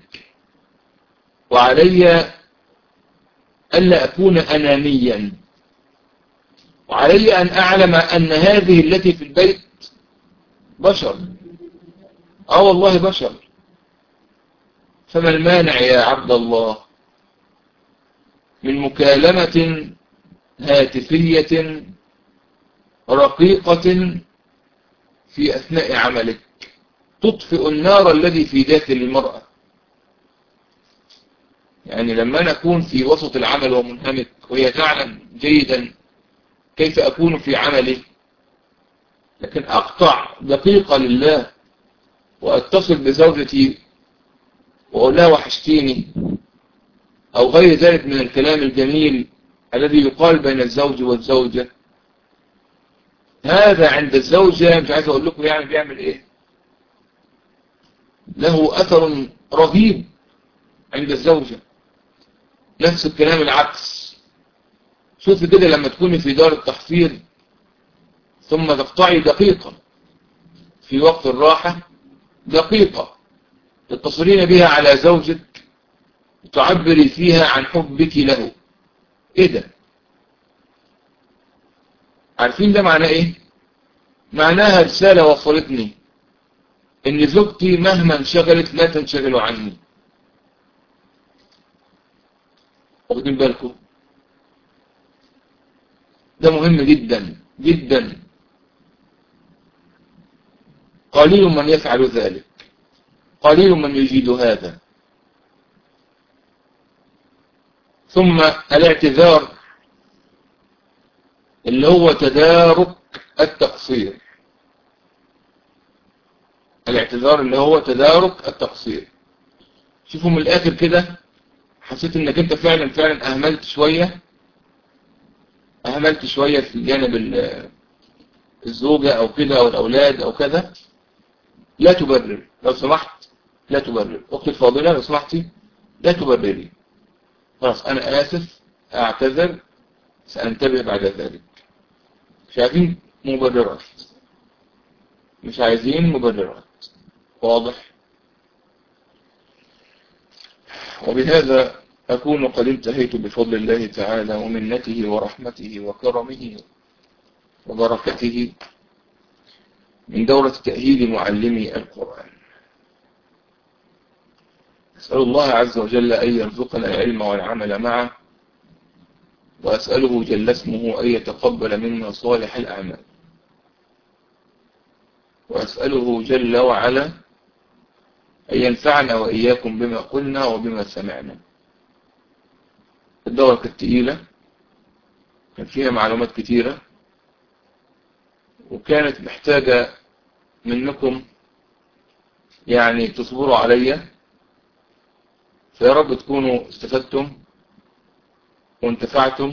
وعلي ألا أكون أنانيا وعلي أن أعلم أن هذه التي في البيت بشر اه والله بشر فما المانع يا عبد الله من مكالمة هاتفية رقيقة في أثناء عملك تطفئ النار الذي في داخل المرأة يعني لما أنا أكون في وسط العمل ومنهمك وهي تعلم جيدا كيف أكون في عملي لكن أقطع دقيقة لله وأتصل بزوجتي وأقول لها وحشتيني أو غير ذلك من الكلام الجميل الذي يقال بين الزوج والزوجة هذا عند الزوجة مش عايز أقول لكم يعني بيعمل إيه له أثر رهيب عند الزوجة نفس الكلام العكس شوفي كده لما تكوني في دار التحفيظ ثم تقطعي دقيقة في وقت الراحة دقيقة تتصلين بها على زوجك تعبري فيها عن حبك له ايه ده عارفين ده معناه ايه معناها رسالة وصلتني ان زوجتي مهما انشغلت لا تنشغل عني واخدين بالكم ده مهم جدا جدا قليل من يفعل ذلك قليل من يجيد هذا ثم الاعتذار اللي هو تدارك التقصير الاعتذار اللي هو تدارك التقصير شوفوا من الاخر كده حسيت انك انت فعلا فعلا اهملت شوية اهملت شوية في جانب الزوجة او كده او الاولاد او كذا لا تبرر لو سمحت لا تبرر اختي الفاضلة لو سمحتي لا تبرري خلاص انا اسف اعتذر سانتبه بعد ذلك مش عايزين مبررات مش عايزين مبررات واضح وبهذا أكون قد انتهيت بفضل الله تعالى ومنته ورحمته وكرمه وبركته من دورة تأهيل معلمي القرآن أسأل الله عز وجل أن يرزقنا العلم والعمل معه وأسأله جل اسمه أن يتقبل منا صالح الأعمال وأسأله جل وعلا أن ينفعنا وإياكم بما قلنا وبما سمعنا الدورة كانت تقيلة كان فيها معلومات كتيرة وكانت محتاجة منكم يعني تصبروا عليا فيا رب تكونوا استفدتم وانتفعتم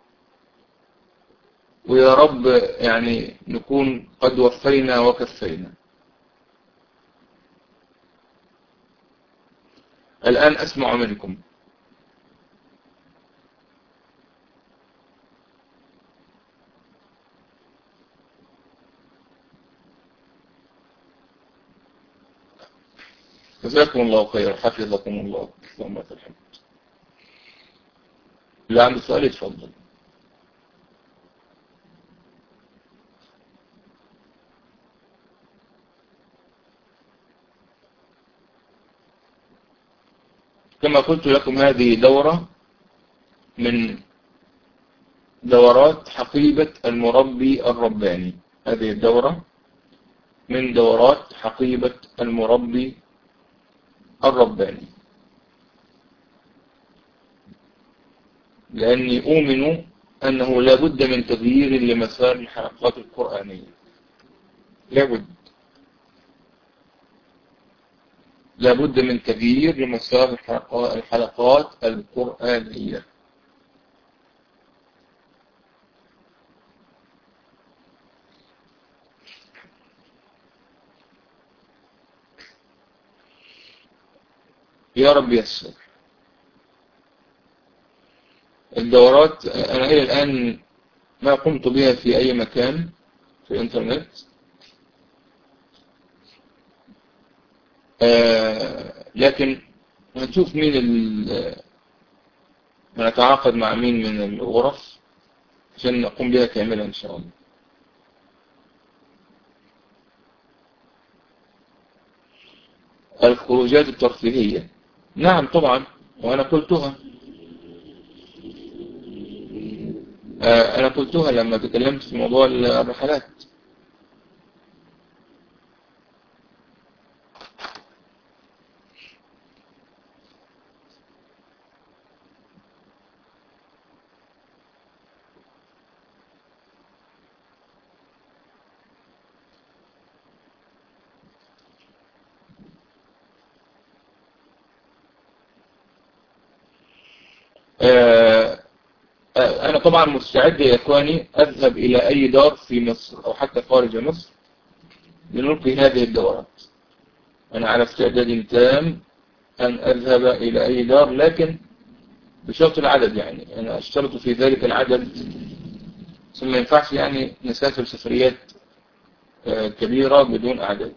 ويا رب يعني نكون قد وفينا وكفينا الآن أسمع منكم جزاكم الله خير حفظكم الله اللهم لك الحمد اللي عنده سؤال يتفضل كما قلت لكم هذه دورة من دورات حقيبة المربي الرباني هذه الدورة من دورات حقيبة المربي الرباني لأني أؤمن أنه لا بد من تغيير لمسار الحلقات القرآنية لا بد لا بد من تغيير لمسار الحلقات القرآنية يا رب يسر الدورات أنا إلى الآن ما قمت بها في أي مكان في الإنترنت آه لكن هنشوف مين ال نتعاقد مع مين من الغرف عشان نقوم بها كاملة إن شاء الله الخروجات الترفيهية نعم طبعا وأنا قلتها أنا قلتها لما تكلمت في موضوع الرحلات آه أنا طبعا مستعد يا إخواني أذهب إلى أي دار في مصر أو حتى خارج مصر لنلقي هذه الدورات أنا على استعداد تام أن أذهب إلى أي دار لكن بشرط العدد يعني أنا أشترط في ذلك العدد ثم ينفعش يعني نسافر سفريات كبيرة بدون أعداد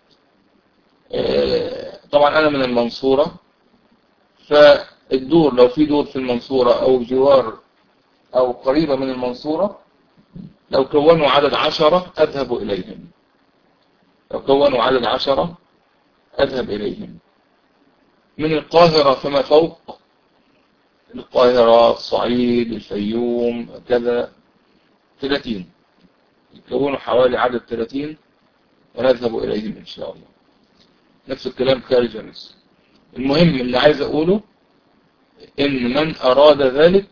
طبعا أنا من المنصورة فالدور لو في دور في المنصورة أو جوار أو قريبة من المنصورة لو كونوا عدد عشرة أذهب إليهم لو كونوا عدد عشرة أذهب إليهم من القاهرة فما فوق القاهرة الصعيد الفيوم كذا 30 يكونوا حوالي عدد 30 ونذهب إليهم إن شاء الله نفس الكلام خارج مصر المهم اللي عايز أقوله إن من أراد ذلك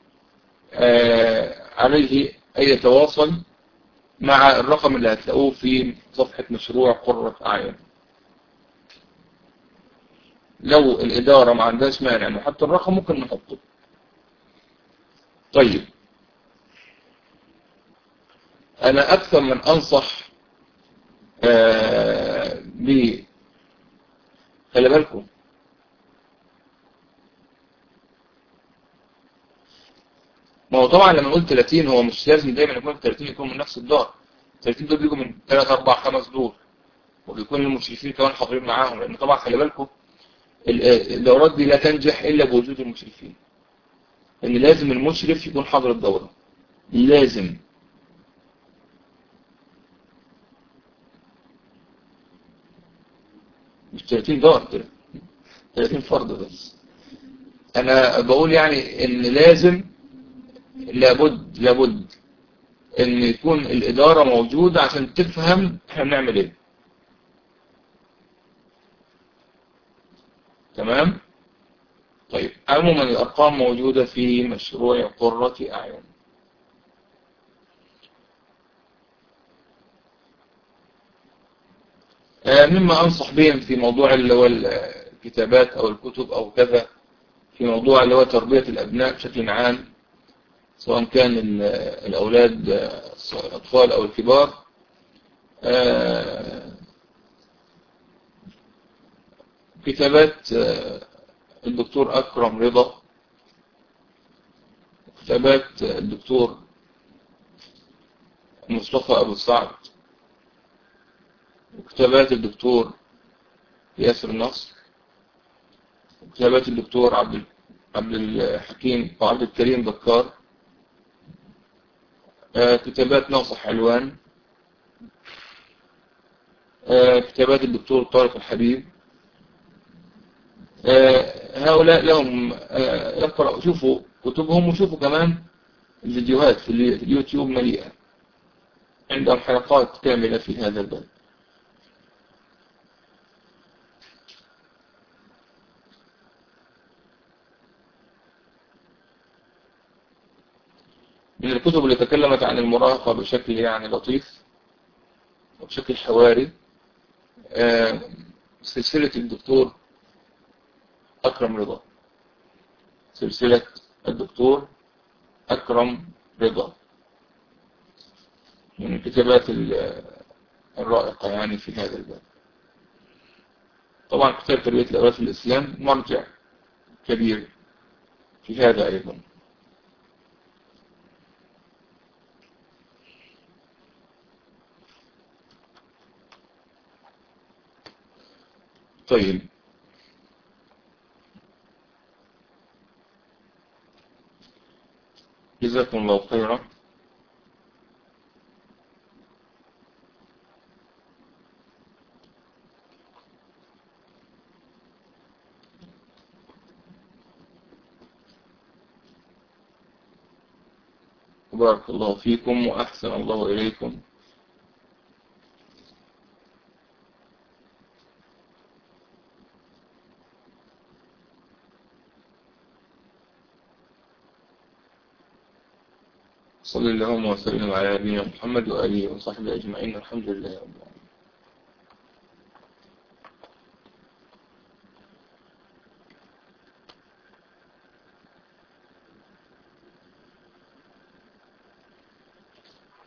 آه عليه أن يتواصل مع الرقم اللي هتلاقوه في صفحة مشروع قرة أعين لو الإدارة ما عندهاش مانع نحط الرقم ممكن نحطه طيب أنا أكثر من أنصح آه ب خلي بالكم ما هو طبعا لما نقول 30 هو مش لازم دايما يكون 30 يكون من نفس الدار 30 دول بيجوا من 3 4 5 دور وبيكون المشرفين كمان حاضرين معاهم لان طبعا خلي بالكم الدورات دي لا تنجح الا بوجود المشرفين ان لازم المشرف يكون حاضر الدورة لازم مش 30 دار 30 فرد بس انا بقول يعني ان لازم لابد لابد ان يكون الادارة موجودة عشان تفهم احنا بنعمل ايه تمام طيب عموما الارقام موجودة في مشروع قرة اعين مما انصح بهم في موضوع اللي هو الكتابات او الكتب او كذا في موضوع اللي هو تربية الابناء بشكل عام سواء كان الأولاد الأطفال أو الكبار كتابات الدكتور أكرم رضا كتابات الدكتور مصطفى أبو سعد وكتابات الدكتور ياسر النصر وكتابات الدكتور عبد عبد الحكيم وعبد الكريم بكار كتابات ناصح حلوان كتابات الدكتور طارق الحبيب هؤلاء لهم يقرأ شوفوا كتبهم وشوفوا كمان الفيديوهات في اليوتيوب مليئة عندهم حلقات كاملة في هذا الباب من الكتب اللي تكلمت عن المراهقة بشكل يعني لطيف وبشكل حواري سلسلة الدكتور أكرم رضا سلسلة الدكتور أكرم رضا من الكتابات الرائقة يعني في هذا الباب طبعا كتاب تربية الأولاد في الإسلام مرجع كبير في هذا أيضا طيب جزاكم الله خيرا بارك الله فيكم وأحسن الله إليكم صلى الله وسلم على نبينا محمد وآله وصحبه أجمعين الحمد لله رب العالمين